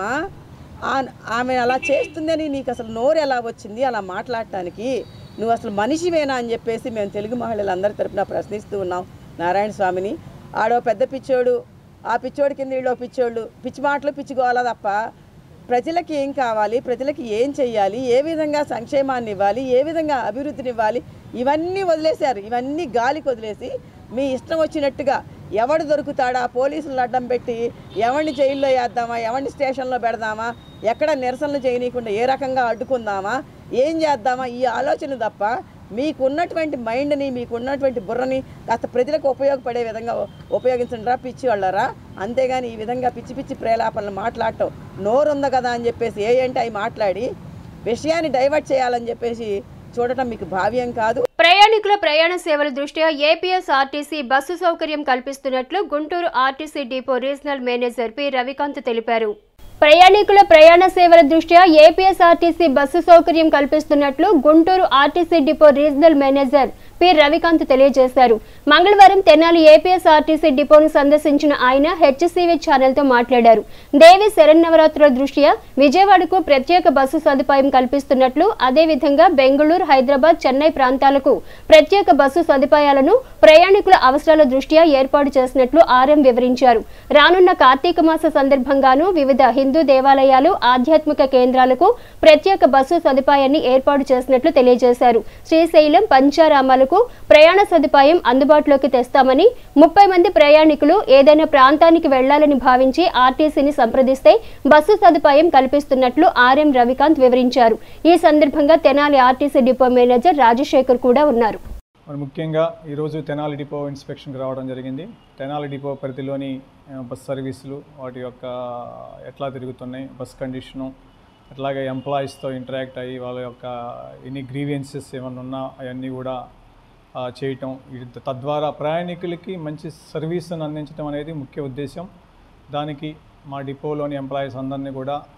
ఆ- ఆమె అలా చేస్తుందని నీకు అసలు నోరు ఎలా వచ్చింది అలా మాట్లాడటానికి నువ్వు అసలు మనిషివేనా అని చెప్పేసి మేము తెలుగు మహిళలందరి తరపున ప్రశ్నిస్తూ ఉన్నాం నారాయణ స్వామిని ఆడో పెద్ద పిచ్చోడు ఆ పిచ్చోడి కింద వీళ్ళో పిచ్చోళ్ళు పిచ్చి మాటలు పిచ్చుకోవాలా తప్ప ప్రజలకి ఏం కావాలి ప్రజలకి ఏం చెయ్యాలి ఏ విధంగా సంక్షేమాన్ని ఇవ్వాలి ఏ విధంగా అభివృద్ధిని ఇవ్వాలి ఇవన్నీ వదిలేశారు ఇవన్నీ గాలికి వదిలేసి మీ ఇష్టం వచ్చినట్టుగా ఎవడు దొరుకుతాడా పోలీసులు అడ్డం పెట్టి ఎవరిని జైల్లో వేద్దామా ఎవరిని స్టేషన్లో పెడదామా ఎక్కడ నిరసనలు చేయనీయకుండా ఏ రకంగా అడ్డుకుందామా ఏం చేద్దామా ఈ ఆలోచన తప్ప మీకున్నటువంటి మైండ్ని మీకున్నటువంటి బుర్రని కాస్త ప్రజలకు ఉపయోగపడే విధంగా ఉపయోగించండి రా పిచ్చి వాళ్ళరా అంతేగాని ఈ విధంగా పిచ్చి పిచ్చి ప్రేలాపనలు మాట్లాడటం నోరుంది కదా అని చెప్పేసి ఏ అంటే అవి మాట్లాడి విషయాన్ని డైవర్ట్ చేయాలని చెప్పేసి చూడటం మీకు భావ్యం కాదు ప్రయాణికుల ప్రయాణ సేవల దృష్ట్యా ఏపీఎస్ ఆర్టీసీ బస్సు సౌకర్యం కల్పిస్తున్నట్లు Guntur RTC depot regional manager P Ravikanth తెలిపారు ప్రయాణికుల ప్రయాణ సేవల దృష్ట్యా ఏపీఎస్ఆర్టీసీ బస్సు సౌకర్యం కల్పిస్తున్నట్లు Guntur RTC depot regional manager P Ravikanth తెలియజేశారు మంగళవారం తెనాలి ఏపీఎస్ఆర్టీసీ డిపోను సందర్శించిన ఆయన హెచ్సివి ఛానల్తో మాట్లాడారు దేవి శరన్నవరాత్రుల దృష్ట్యా విజయవాడకు ప్రత్యేక బస్సు సదుపాయం కల్పిస్తున్నట్లు అదేవిధంగా బెంగళూరు హైదరాబాద్ చెన్నై ప్రాంతాలకు ప్రత్యేక బస్సు సదుపాయాలను ప్రయాణికుల అవసరాల దృష్ట్యా ఏర్పాటు చేసినట్లు ఆర్ఎం వివరించారు రానున్న కార్తీక మాస సందర్భంగాను వివిధ హిందూ దేవాలయాలు ఆధ్యాత్మిక కేంద్రాలకు ప్రత్యేక బస్సు సదుపాయాన్ని ఏర్పాటు చేసినట్లు తెలియజేశారు శ్రీశైలం పంచారామాలకు ప్రయాణ సదుపాయం అందుబాటులోకి తెస్తామని ముప్పై మంది ప్రయాణికులు ఏదైనా ప్రాంతానికి వెళ్లాలని భావించి ఆర్టీసీని సంప్రదిస్తే బస్సు సదుపాయం కల్పిస్తున్నట్లు ఆర్ఎం రవికాంత్ వివరించారు ఈ సందర్భంగా Tenali RTC depot manager Rajasekhar కూడా ఉన్నారు మరి ముఖ్యంగా ఈరోజు తెనాలి డిపో ఇన్స్పెక్షన్కి రావడం జరిగింది తెనాలి డిపో పరిధిలోని ఆ, బస్ సర్వీసులు వాటి యొక్క ఎట్లా తిరుగుతున్నాయి బస్ కండిషను అట్లాగే ఎంప్లాయీస్తో ఇంటరాక్ట్ అయ్యి వాళ్ళ యొక్క ఎన్ని గ్రీవియన్సెస్ ఏమైనా ఉన్నా అవన్నీ కూడా ఆ, చేయటం ఇది తద్వారా ప్రయాణికులకి మంచి సర్వీస్ని అందించడం అనేది ముఖ్య ఉద్దేశం దానికి మా డిపోలోని ఎంప్లాయీస్ అందరినీ కూడా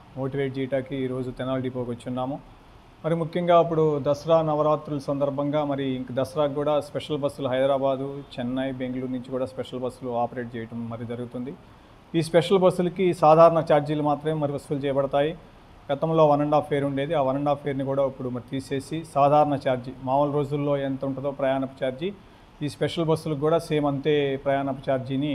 మోటివేట్ చేయడానికి ఈరోజు తెనాలి డిపోకి వచ్చి ఉన్నాము మరి ముఖ్యంగా ఇప్పుడు దసరా నవరాత్రుల సందర్భంగా మరి ఇంక దసరాకు కూడా స్పెషల్ బస్సులు హైదరాబాదు చెన్నై బెంగళూరు నుంచి కూడా స్పెషల్ బస్సులు ఆపరేట్ చేయడం మరి జరుగుతుంది ఈ స్పెషల్ బస్సులకి సాధారణ ఛార్జీలు మాత్రమే మరి వసూలు చేయబడతాయి గతంలో వన్ అండ్ హాఫ్ ఫేర్ ఉండేది ఆ వన్ అండ్ హాఫ్ ఫేర్ని కూడా ఇప్పుడు మరి తీసేసి సాధారణ ఛార్జీ మామూలు రోజుల్లో ఎంత ఉంటుందో ప్రయాణపు ఛార్జీ ఈ స్పెషల్ బస్సులకు కూడా సేమ్ అంతే ప్రయాణపు ఛార్జీని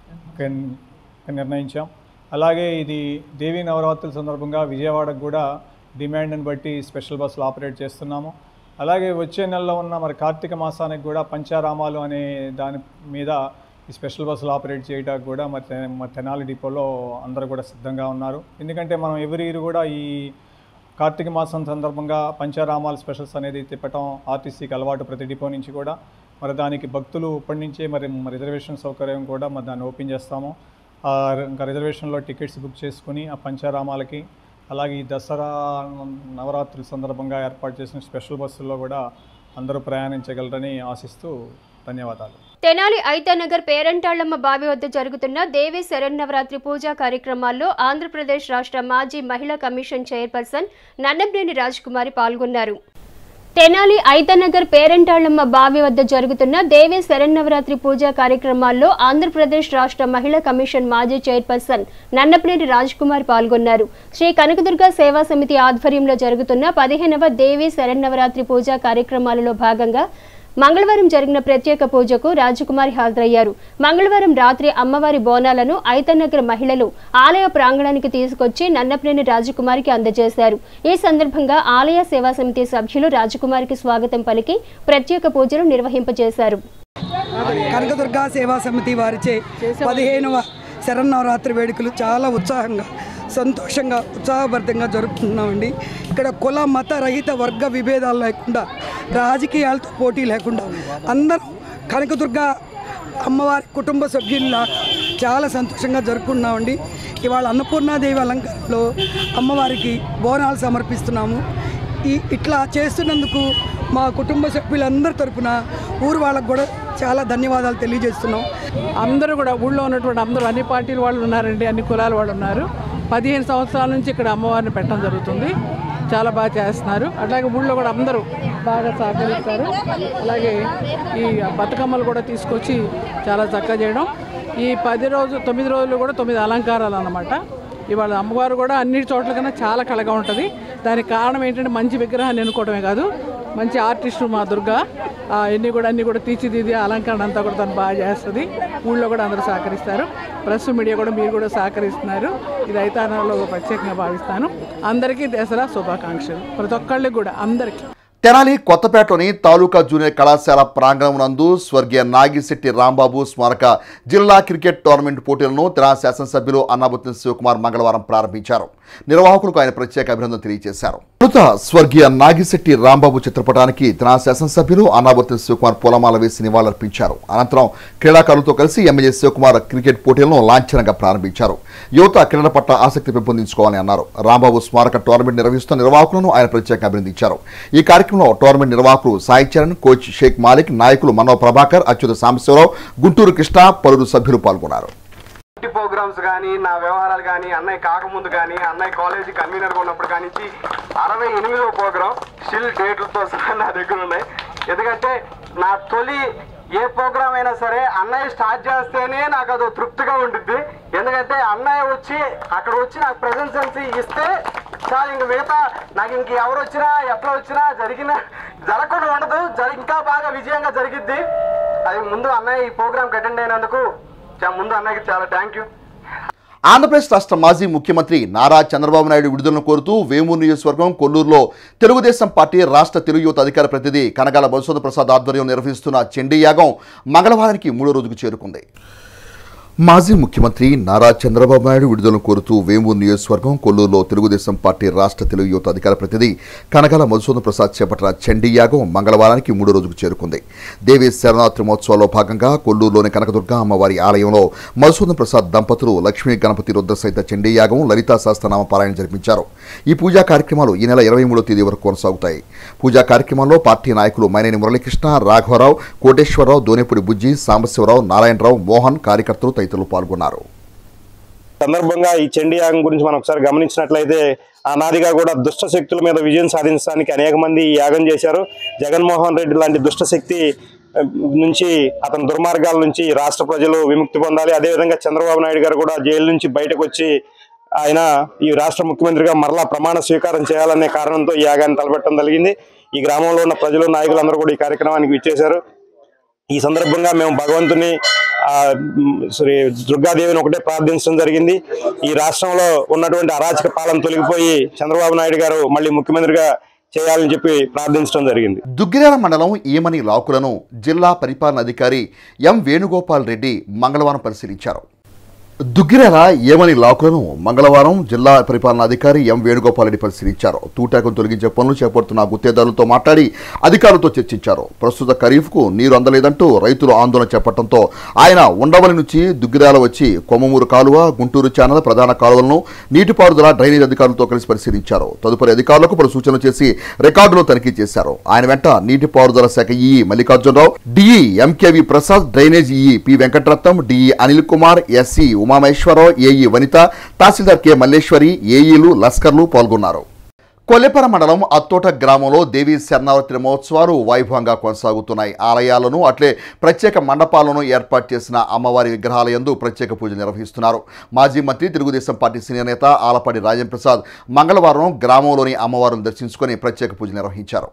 కన్- నిర్ణయించాం అలాగే ఇది దేవీ నవరాత్రుల సందర్భంగా విజయవాడకు కూడా డిమాండ్ని బట్టి స్పెషల్ బస్సులు ఆపరేట్ చేస్తున్నాము అలాగే వచ్చే నెలలో ఉన్న మరి కార్తీక మాసానికి కూడా పంచారామాలు అనే దాని మీద ఈ స్పెషల్ బస్సులు ఆపరేట్ చేయడానికి కూడా మరి తె- మరి తెనాలి డిపోలో అందరూ కూడా సిద్ధంగా ఉన్నారు ఎందుకంటే మనం ఎవ్రీ ఇయర్ కూడా ఈ కార్తీక మాసం సందర్భంగా పంచారామాల స్పెషల్స్ అనేది తిప్పటం ఆర్టీసీకి అలవాటు ప్రతి డిపో నుంచి కూడా మరి దానికి భక్తులు ఇప్పటి నుంచే మరి మరి రిజర్వేషన్ సౌకర్యం కూడా మరి దాన్ని ఓపెన్ చేస్తాము ఆ ఇంకా రిజర్వేషన్లో టికెట్స్ బుక్ చేసుకుని ఆ పంచారామాలకి అలాగే ఈ దసరా నవరాత్రుల సందర్భంగా ఏర్పాటు చేసిన స్పెషల్ బస్సుల్లో కూడా అందరూ ప్రయాణించగలరని ఆశిస్తూ ధన్యవాదాలు తెనాలి ఐతానగర్ పేరంటాళ్లమ్మ బావి వద్ద జరుగుతున్న దేవి శరన్నవరాత్రి పూజా కార్యక్రమాల్లో ఆంధ్రప్రదేశ్ రాష్ట్ర మాజీ మహిళా కమిషన్ చైర్పర్సన్ నన్నబ్నేని రాజ్కుమారి పాల్గొన్నారు తెనాలి ఐతనగర్ పేరంటాళ్లమ్మ బావి వద్ద జరుగుతున్న దేవి శరన్నవరాత్రి పూజా కార్యక్రమాల్లో ఆంధ్రప్రదేశ్ రాష్ట్ర మహిళా కమిషన్ మాజీ చైర్పర్సన్ నన్నపనేని రాజ్కుమార్ పాల్గొన్నారు శ్రీ కనకదుర్గ సేవా సమితి ఆధ్వర్యంలో జరుగుతున్న పదిహేనవ దేవి శరన్నవరాత్రి పూజా కార్యక్రమాలలో భాగంగా మంగళవారం జరిగిన ప్రత్యేక పూజకు రాజకుమారి హాజరయ్యారు మంగళవారం రాత్రి అమ్మవారి బోనాలను ఐతనగర్ మహిళలు ఆలయ ప్రాంగణానికి తీసుకొచ్చి నన్నపనేని రాజకుమారికి అందజేశారు ఈ సందర్భంగా ఆలయ సేవా సమితి సభ్యులు రాజకుమారికి స్వాగతం పలికి ప్రత్యేక పూజలు నిర్వహింపజేశారు కనకదుర్గా సేవా సమితి వారిచే పదిహేనవ శరన్నవరాత్రి వేడుకలు చాలా ఉత్సాహంగా సంతోషంగా ఉత్సాహభరితంగా జరుపుకుంటున్నామండి ఇక్కడ కుల మత రహిత వర్గ విభేదాలు లేకుండా రాజకీయాలతో పోటీ లేకుండా అందరూ కనకదుర్గ అమ్మవారి కుటుంబ సభ్యుల్లా చాలా సంతోషంగా జరుపుకుంటున్నామండి ఇవాళ అన్నపూర్ణాదేవి అలంకారంలో అమ్మవారికి బోనాలు సమర్పిస్తున్నాము ఈ ఇట్లా చేస్తున్నందుకు మా కుటుంబ సభ్యులందరి తరపున ఊరు వాళ్ళకు కూడా చాలా ధన్యవాదాలు తెలియజేస్తున్నాం అందరూ కూడా ఊళ్ళో ఉన్నటువంటి అందరూ అన్ని పార్టీల వాళ్ళు ఉన్నారండి అన్ని కులాల వాళ్ళు ఉన్నారు పదిహేను సంవత్సరాల నుంచి ఇక్కడ అమ్మవారిని పెట్టడం జరుగుతుంది చాలా బాగా చేస్తున్నారు అట్లాగే ఊళ్ళో కూడా అందరూ బాగా సహకరిస్తారు అలాగే ఈ బతుకమ్మలు కూడా తీసుకొచ్చి చాలా చక్కగా చేయడం ఈ పది రోజు తొమ్మిది రోజులు కూడా తొమ్మిది అలంకారాలు అన్నమాట ఇవాళ అమ్మవారు కూడా అన్ని చోట్ల కన్నా చాలా కళగా ఉంటుంది దానికి కారణం ఏంటంటే మంచి విగ్రహాన్ని ఎన్నుకోవడమే కాదు మంచి ఆర్టిస్టు మా దుర్గా ఆ, ఎన్ని కూడా అన్ని కూడా తీర్చిదిద్ది ఆ అలంకరణ అంతా కూడా తను బాగా చేస్తుంది ఊళ్ళో కూడా అందరూ సహకరిస్తారు ప్రెస్ మీడియా కూడా మీరు కూడా సహకరిస్తున్నారు ఇది ఐతానంలో ప్రత్యేకంగా భావిస్తాను అందరికీ దసరా శుభాకాంక్షలు ప్రతి ఒక్కళ్ళకి కూడా అందరికీ తెనాలి కొత్తపేటలోని తాలూకా జూనియర్ కళాశాల ప్రాంగణం నందు స్వర్గీయ నాగిశెట్టి రాంబాబు స్మారక జిల్లా క్రికెట్ టోర్నమెంట్ పోటీలను తెనాలి శాసనసభ్యులు అన్నాబుత్తిన శివకుమార్ మంగళవారం ప్రారంభించారు నిర్వాహకులకు ఆయన ప్రత్యేక అభినందన తెలియజేశారు తొలుత స్వర్గీయ నాగిశెట్టి రాంబాబు చిత్రపటానికి తెనాలి శాసనసభ్యులు అన్నాబుత్తిన శివకుమార్ పూలమాల వేసి నివాళులర్పించారు అనంతరం క్రీడాకారులతో కలిసి ఎమ్మెల్యే శివకుమార్ క్రికెట్ పోటీలను లాంఛనంగా ప్రారంభించారు యువత క్రీడల పట్ల ఆసక్తి పెంపొందించుకోవాలని అన్నారు రాంబాబు స్మారక టోర్నమెంట్ నిర్వహిస్తున్న నిర్వాహకులను ఆయన ప్రత్యేకంగా అభినందించారు ఈ కార్యక్రమంలో టోర్నమెంట్ నిర్వాహకులు సాయి చరణ్ కోచ్ షేక్ మాలిక్ నాయకులు మనోహర్ ప్రభాకర్ అచ్యుత సాంబశివరావు గుంటూరు కృష్ణ పలువురు సభ్యులు పాల్గొన్నారు ఇంటి ప్రోగ్రామ్స్ కానీ నా వ్యవహారాలు కానీ అన్నయ్య కాకముందు కానీ అన్నయ్య కాలేజీ కన్వీనర్గా ఉన్నప్పుడు కానీ అరవై ఎనిమిదో ప్రోగ్రాం స్టిల్ డేట్లతో సహా నా దగ్గర ఉన్నాయి ఎందుకంటే నా తొలి ఏ ప్రోగ్రామ్ అయినా సరే అన్నయ్య స్టార్ట్ చేస్తేనే నాకు అదో తృప్తిగా ఉండిద్ది ఎందుకంటే అన్నయ్య వచ్చి అక్కడ వచ్చి నాకు ప్రెజెన్సెన్సీ ఇస్తే చాలు ఇంక మిగతా నాకు ఇంక ఎవరు వచ్చినా ఎట్లా వచ్చినా జరిగిన జరగకుండా ఉండదు జరి ఇంకా బాగా విజయంగా జరిగిద్ది అది ముందు అన్నయ్య ఈ ప్రోగ్రామ్కి అటెండ్ అయినందుకు చా- ముందు అన్నయ్యకి చాలా థ్యాంక్ యూ ఆంధ్రప్రదేశ్ రాష్ట్ర మాజీ ముఖ్యమంత్రి నారా చంద్రబాబు నాయుడు విడుదలను కోరుతూ వేమూరు నియోజకవర్గం కొల్లూరులో తెలుగుదేశం పార్టీ రాష్ట్ర తెలుగు యువత అధికార ప్రతినిధి కనగాల మధుసూదన్ ప్రసాద్ ఆధ్వర్యం నిర్వహిస్తున్న చండీ యాగం మంగళవారానికి మూడో రోజుకు చేరుకుంది మాజీ ముఖ్యమంత్రి నారా చంద్రబాబు నాయుడు విడుదలను కోరుతూ వేమూరు నియోజకవర్గం కొల్లూరులో తెలుగుదేశం పార్టీ రాష్ట్ర తెలుగు యువత అధికార ప్రతినిధి కనకాల మధుసూదన్ ప్రసాద్ చేపట్టిన చండీ యాగం మంగళవారానికి మూడో రోజుకు చేరుకుంది దేవి శరణాత్రి మహోత్సవాల్లో భాగంగా కొల్లూరులోని కనకదుర్గ అమ్మవారి ఆలయంలో మధుసూదన్ ప్రసాద్ దంపతులు లక్ష్మీ గణపతి రుద్ర సహిత చండీ యాగం లలితా సహస్రనామ పారాయణ జరిపించారు ఈ పూజా కార్యక్రమాలు ఈ నెల ఇరవై మూడో తేదీ వరకు కొనసాగుతాయి పూజా కార్యక్రమంలో పార్టీ నాయకులు మైనేని మురళీకృష్ణ రాఘవరావు కోటేశ్వరరావు దోనేపూడి బుజ్జి సాంబశివరావు నారాయణరావు మోహన్ కార్యకర్తలు తదితరులు పాల్గొన్నారు సందర్భంగా ఈ చండీ యాగం గురించి మనం ఒకసారి గమనించినట్లయితే అనాదిగా కూడా దుష్ట శక్తుల మీద విజయం సాధించడానికి అనేక మంది ఈ యాగం చేశారు జగన్మోహన్ రెడ్డి లాంటి దుష్ట శక్తి ఆ, నుంచి అతని దుర్మార్గాల నుంచి రాష్ట్ర ప్రజలు విముక్తి పొందాలి అదేవిధంగా చంద్రబాబు నాయుడు గారు కూడా జైలు నుంచి బయటకు వచ్చి ఆయన ఈ రాష్ట్ర ముఖ్యమంత్రిగా మరలా ప్రమాణ స్వీకారం చేయాలనే కారణంతో ఈ యాగాన్ని తలపెట్టడం జరిగింది ఈ గ్రామంలో ఉన్న ప్రజలు నాయకులందరూ కూడా ఈ కార్యక్రమానికి విచ్చేశారు ఈ సందర్భంగా మేము భగవంతుని ఆ, మ్, శ్రీ దుర్గాదేవిని ఒకటే ప్రార్థించడం జరిగింది ఈ రాష్ట్రంలో ఉన్నటువంటి అరాచక పాలన తొలగిపోయి చంద్రబాబు నాయుడు గారు మళ్ళీ ముఖ్యమంత్రిగా చేయాలని చెప్పి ప్రార్థించడం జరిగింది దుగ్గిరాల మండలం ఈమని లాకులను జిల్లా పరిపాలన అధికారి ఎం వేణుగోపాల్ రెడ్డి మంగళవారం పరిశీలించారు దుగ్గిరాల ఏమని లాకులను మంగళవారం జిల్లా పరిపాలనా అధికారి ఎం వేణుగోపాల్ రెడ్డి పరిశీలించారు తూటాకును తొలగించే పనులు చేపడుతున్న గుత్తేదారులతో మాట్లాడి అధికారులతో చర్చించారు ప్రస్తుత ఖరీఫ్కు నీరు అందలేదంటూ రైతులు ఆందోళన చేపట్టడంతో ఆయన ఉండవలి నుంచి దుగ్గిరాల వచ్చి కొమ్మమూరు కాలువ గుంటూరు ఛానల్ ప్రధాన కాలువలను నీటిపారుదల డ్రైనేజ్ అధికారులతో కలిసి పరిశీలించారు తదుపరి అధికారులకు పలు సూచనలు చేసి రికార్డులు తనిఖీ చేశారు ఆయన వెంట నీటిపారుదల శాఖ EE Mallikarjunarao DE MKV Prasad drainage EE P Venkataratnam DE Anil Kumar SC Umamaheswararao AE Vanitha tahsildar K Malleswari ఏఈలు లస్కర్లు పాల్గొన్నారు కొల్లేపర మండలం అత్తోట గ్రామంలో దేవీ శరణావతి మహోత్సవాలు వైభవంగా కొనసాగుతున్నాయి ఆలయాలను అట్లే ప్రత్యేక మండపాలను ఏర్పాటు చేసిన అమ్మవారి విగ్రహాల యందు ప్రత్యేక పూజలు నిర్వహిస్తున్నారు మాజీ మంత్రి తెలుగుదేశం పార్టీ సీనియర్ నేత ఆలపాటి రాజేంద్ర ప్రసాద్ మంగళవారం గ్రామంలోని అమ్మవారిని దర్శించుకొని ప్రత్యేక పూజలు నిర్వహించారు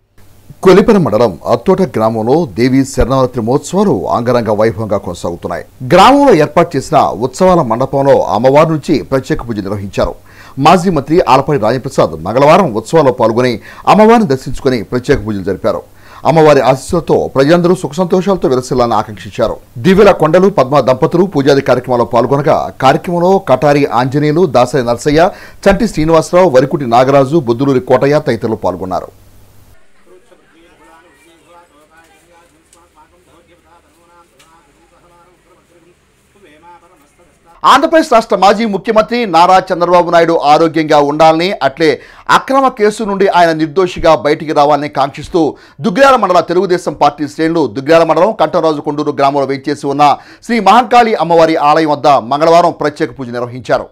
కొలిపర మండలం అత్తోట గ్రామంలో దేవి శరణావతి మహోత్సవాలు అంగరంగ వైభవంగా కొనసాగుతున్నాయి గ్రామంలో ఏర్పాటు చేసిన ఉత్సవాల మండపంలో అమ్మవారి నుంచి ప్రత్యేక పూజ నిర్వహించారు మాజీ మంత్రి ఆలపాటి రాజప్రసాద్ మంగళవారం ఉత్సవాల్లో పాల్గొని అమ్మవారిని దర్శించుకుని ప్రత్యేక పూజలు జరిపారు అమ్మవారి ఆశీస్సులతో ప్రజలందరూ సుఖ సంతోషాలతో విరసిల్లాలని ఆకాంక్షించారు దివ్యల కొండలు పద్మ దంపతులు పూజాది కార్యక్రమంలో పాల్గొనగా కార్యక్రమంలో కటారి ఆంజనేయులు దాసరి నర్సయ్య చంటి శ్రీనివాసరావు వరికుటి నాగరాజు బుద్దులూరి కోటయ్య తదితరులు పాల్గొన్నారు ఆంధ్రప్రదేశ్ రాష్ట్ర మాజీ ముఖ్యమంత్రి నారా చంద్రబాబు నాయుడు ఆరోగ్యంగా ఉండాలని అట్లే అక్రమ కేసు నుండి ఆయన నిర్దోషిగా బయటికి రావాలని కాంక్షిస్తూ దుగ్గ్యాల మండల తెలుగుదేశం పార్టీ శ్రేణులు దుగ్గ్యాల మండలం కంఠరాజు కొండూరు గ్రామంలో వేయించేసి ఉన్న శ్రీ మహంకాళి అమ్మవారి ఆలయం వద్ద మంగళవారం ప్రత్యేక పూజ నిర్వహించారు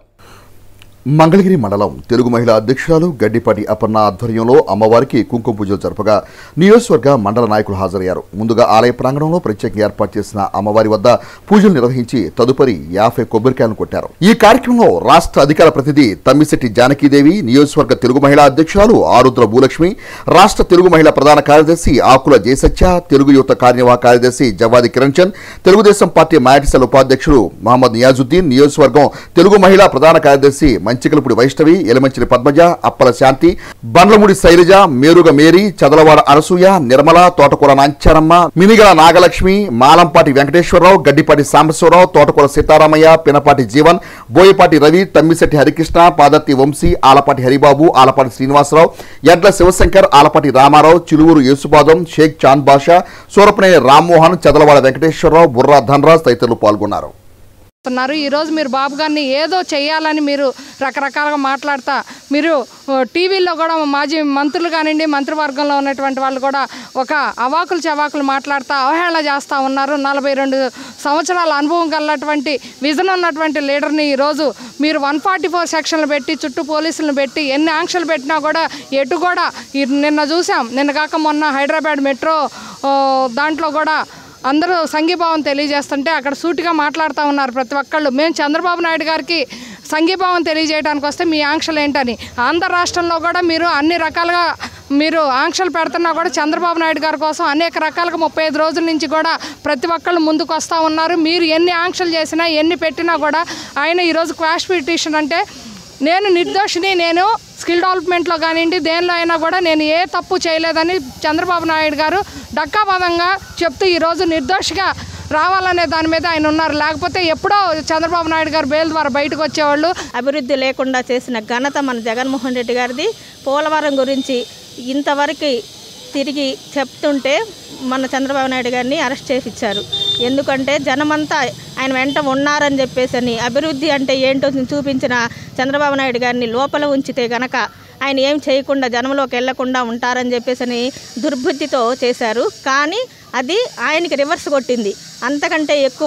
మంగళగిరి మండలం తెలుగు మహిళా అధ్యక్షురాలు గడ్డిపాటి అపర్ణ ఆధ్వర్యంలో అమ్మవారికి కుంకుమ పూజలు జరపగా నియోజకవర్గ మండల నాయకులు హాజరయ్యారు ముందుగా ఆలయ ప్రాంగణంలో ప్రత్యేకంగా ఏర్పాటు చేసిన అమ్మవారి వద్ద పూజలు నిర్వహించి తదుపరి యాభై కొబ్బరికాయలను కొట్టారు ఈ కార్యక్రమంలో రాష్ట్ర అధికార ప్రతినిధి తమ్మిశెట్టి జానకీదేవి నియోజకవర్గ తెలుగు మహిళా అధ్యక్షురాలు ఆరుద్ర భూలక్ష్మి రాష్ట్ర తెలుగు మహిళా ప్రధాన కార్యదర్శి ఆకుల జయసత్య తెలుగు యువత కార్యనిర్వాహక కార్యదర్శి జవాది కిరణ్ చంద్ తెలుగుదేశం పార్టీ మాయటిసెల్ ఉపాధ్యక్షుడు మహమ్మద్ నియాజుద్దీన్ నియోజకవర్గం తెలుగు మహిళా ప్రధాన కార్యదర్శి మంచికలపూడి వైష్ణవి ఎలమంచిలి పద్మజ అప్పల శాంతి బండ్లమూడి శైలజ మేరుగ మేరీ చదలవాడ అనసూయ నిర్మల తోటకూర నాంచారమ్మ మినిగల నాగలక్ష్మి మాలంపాటి వెంకటేశ్వరరావు గడ్డిపాటి సాంబశివరావు తోటకూర సీతారామయ్య పినపాటి జీవన్ బోయపాటి రవి తమ్మిశెట్టి హరికృష్ణ పాదర్తి వంశీ ఆలపాటి హరిబాబు ఆలపాటి శ్రీనివాసరావు ఎడ్ల శివశంకర్ ఆలపాటి రామారావు చిలువూరు యేసుపాదం షేక్ చాంద్ బాషా సూరపనేని రామ్మోహన్ చదలవాడ వెంకటేశ్వరరావు బుర్రా ధనరాజ్ తదితరులు పాల్గొన్నారు ఉన్నారు ఈరోజు మీరు బాబు గారిని ఏదో చేయాలని మీరు రకరకాలుగా మాట్లాడతా మీరు ఓ, టీవీల్లో కూడా మాజీ మంత్రులు కానివ్వండి మంత్రివర్గంలో ఉన్నటువంటి వాళ్ళు కూడా ఒక అవాకులు చవాకులు మాట్లాడుతూ అవహేళన చేస్తూ ఉన్నారు నలభై రెండు సంవత్సరాల అనుభవం కలిగినటువంటి విజన్ ఉన్నటువంటి లీడర్ని ఈరోజు మీరు వన్ ఫార్టీ ఫోర్ సెక్షన్లు పెట్టి చుట్టూ పోలీసులను పెట్టి ఎన్ని ఆంక్షలు పెట్టినా కూడా ఎటు కూడా ఈ నిన్న చూసాం నిన్న కాక మొన్న హైదరాబాద్ మెట్రో ఓ, దాంట్లో కూడా అందరూ సంఘీభావం తెలియజేస్తుంటే అక్కడ సూటిగా మాట్లాడుతూ ఉన్నారు ప్రతి ఒక్కళ్ళు మేము చంద్రబాబు నాయుడు గారికి సంఘీభావం తెలియజేయడానికి వస్తే మీ ఆంక్షలు ఏంటని ఆంధ్ర రాష్ట్రంలో కూడా మీరు అన్ని రకాలుగా మీరు ఆంక్షలు పెడుతున్నా కూడా చంద్రబాబు నాయుడు గారి కోసం అనేక రకాలుగా ముప్పై ఐదు రోజుల నుంచి కూడా ప్రతి ఒక్కళ్ళు ముందుకు వస్తూ ఉన్నారు మీరు ఎన్ని ఆంక్షలు చేసినా ఎన్ని పెట్టినా కూడా ఆయన ఈరోజు క్వాష్ పిటిషన్ అంటే నేను నిర్దోషిని నేను స్కిల్ డెవలప్మెంట్లో కానివ్వండి దేనిలో అయినా కూడా నేను ఏ తప్పు చేయలేదని చంద్రబాబు నాయుడు గారు డక్కాబాదంగా చెప్తూ ఈరోజు నిర్దోషిగా రావాలనే దాని మీద ఆయన ఉన్నారు లేకపోతే ఎప్పుడో చంద్రబాబు నాయుడు గారు బెయిల్ ద్వారా బయటకు వచ్చేవాళ్ళు అభివృద్ధి లేకుండా చేసిన ఘనత మన జగన్మోహన్ రెడ్డి గారిది పోలవరం గురించి ఇంతవరకు తిరిగి చెప్తుంటే మన చంద్రబాబు నాయుడు గారిని అరెస్ట్ చేయించారు ఎందుకంటే జనమంతా ఆయన వెంట ఉన్నారని చెప్పేసి అని అభివృద్ధి అంటే ఏంటో చూపించిన చంద్రబాబు నాయుడు గారిని లోపల ఉంచితే గనక ఆయన ఏం చేయకుండా జనంలోకి వెళ్లకుండా ఉంటారని చెప్పేసి అని దుర్బుద్ధితో చేశారు కానీ అది ఆయనకి రివర్స్ కొట్టింది అంతకంటే ఎక్కువ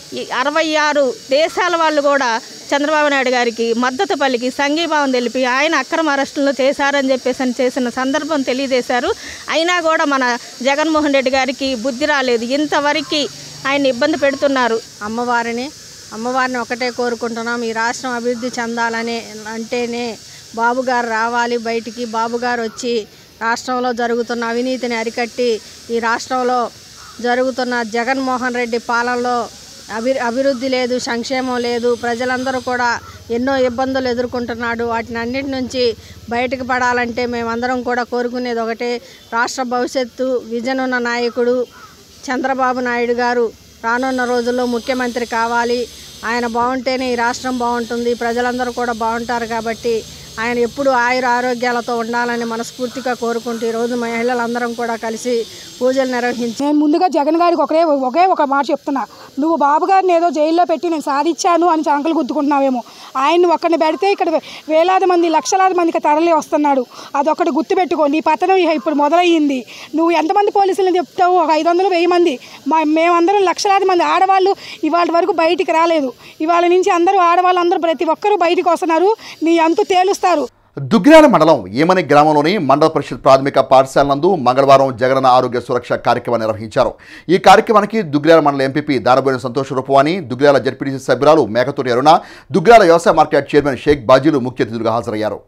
ఈ అరవై ఆరు దేశాల వాళ్ళు కూడా చంద్రబాబు నాయుడు గారికి మద్దతు పలికి సంఘీభావం తెలిపి ఆయన అక్రమ అరెస్టులను చేశారని చెప్పేసి అని చేసిన సందర్భం తెలియజేశారు అయినా కూడా మన జగన్మోహన్ రెడ్డి గారికి బుద్ధి రాలేదు ఇంతవరకు ఆయన ఇబ్బంది పెడుతున్నారు అమ్మవారిని అమ్మవారిని ఒకటే కోరుకుంటున్నాం ఈ రాష్ట్రం అభివృద్ధి చెందాలని అంటేనే బాబుగారు రావాలి బయటికి బాబుగారు వచ్చి రాష్ట్రంలో జరుగుతున్న అవినీతిని అరికట్టి ఈ రాష్ట్రంలో జరుగుతున్న జగన్మోహన్ రెడ్డి పాలనలో అభి అభివృద్ధి లేదు సంక్షేమం లేదు ప్రజలందరూ కూడా ఎన్నో ఇబ్బందులు ఎదుర్కొంటున్నాడు వాటిని అన్నిటి నుంచి బయటకు పడాలంటే మేమందరం కూడా కోరుకునేది ఒకటే రాష్ట్ర భవిష్యత్తు విజన్ ఉన్న నాయకుడు చంద్రబాబు నాయుడు గారు రానున్న రోజుల్లో ముఖ్యమంత్రి కావాలి ఆయన బాగుంటేనే ఈ రాష్ట్రం బాగుంటుంది ప్రజలందరూ కూడా బాగుంటారు కాబట్టి ఆయన ఎప్పుడు ఆయుర ఆరోగ్యాలతో ఉండాలని మనస్ఫూర్తిగా కోరుకుంటూ ఈరోజు మహిళలందరం కూడా కలిసి పూజలు నిర్వహించి నేను ముందుగా జగన్ గారికి ఒకటే ఒకే ఒక మాట చెప్తున్నా నువ్వు బాబు గారిని ఏదో జైల్లో పెట్టి నేను సాధించాను అని చంకలు గుద్దుకుంటున్నావేమో ఆయన్ని ఒక్కడిని పెడితే ఇక్కడ వేలాది మంది లక్షలాది మందికి తరలి వస్తున్నాడు అదొకటి గుర్తుపెట్టుకో నీ పతనం ఇహ ఇప్పుడు మొదలయ్యింది నువ్వు ఎంతమంది పోలీసులను చెప్తావు ఒక ఐదు వందలు వెయ్యి మంది మా మేమందరం లక్షలాది మంది ఆడవాళ్ళు ఇవాళ వరకు బయటికి రాలేదు ఇవాళ నుంచి అందరూ ఆడవాళ్ళు అందరూ ప్రతి ఒక్కరూ బయటికి వస్తున్నారు నీ అంతు తేలుస్తారు దుగ్గిరాల మండలం ఏమని గ్రామంలోని మండల పరిషత్ ప్రాథమిక పాఠశాల నందు మంగళవారం జగనన్న ఆరోగ్య సురక్ష కార్యక్రమం నిర్వహించారు ఈ కార్యక్రమానికి దుగ్గిరాల మండల ఎంపీపీ దానబోయిన సంతోష్ రూపవాణి దుగ్గిరాల జడ్పీటీసీ సభ్యురాలు మేకతోటి అరుణ దుగ్గిరాల వ్యవసాయ మార్కెట్ చైర్మన్ షేక్ బాజీలు ముఖ్య అతిథులుగా హాజరయ్యారు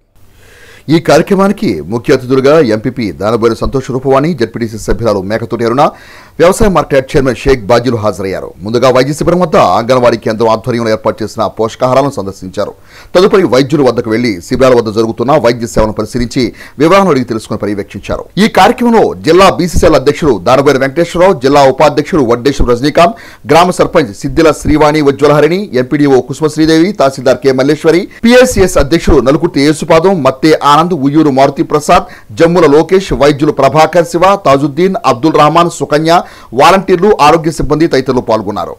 ఈ కార్యక్రమానికి ముఖ్య అతిథులుగా ఎంపీపీ దానబోయిన సంతోష్ రూపవాణి జడ్పీటీసీ సభ్యురాలు మేకతోటి అరుణ వ్యవసాయ మార్కెట్ చైర్మన్ షేక్ బాజీలు హాజరయ్యారు ముందుగా వైద్య శిబిరం వద్ద అంగన్వాడీ కేంద్రం ఆధ్వర్యంలో ఏర్పాటు చేసిన పోషకాహారాలను సందర్శించారు తదుపరి వైద్యుల వద్దకు వెళ్లి శిబిరాల వద్ద జరుగుతున్న వైద్య సేవలను పరిశీలించి వివరాలను అడిగి తెలుసుకుని పర్యవేక్షించారు ఈ కార్యక్రమంలో జిల్లా బీసీసీఎల్ అధ్యక్షుడు దానబోయిన వెంకటేశ్వరరావు జిల్లా ఉపాధ్యక్షుడు వడ్డేశ్వర రజనీకాంత్ గ్రామ sarpanch Siddila Srivani Ujwalaharini MPDO Kusuma Sridevi tahsildar K Malleswari PSCS అధ్యక్షుడు నలుకుర్తి యేసుపాదం మత్తే ఆనంద్ ఉయ్యూరు మారుతి ప్రసాద్ జమ్ముల లోకేష్ వైద్యులు ప్రభాకర్ శివ తాజుద్దీన్ అబ్దుల్ రహమాన్ సుకన్య వాలంటీర్లు ఆరోగ్య సిబ్బంది తదితరులు పాల్గొన్నారు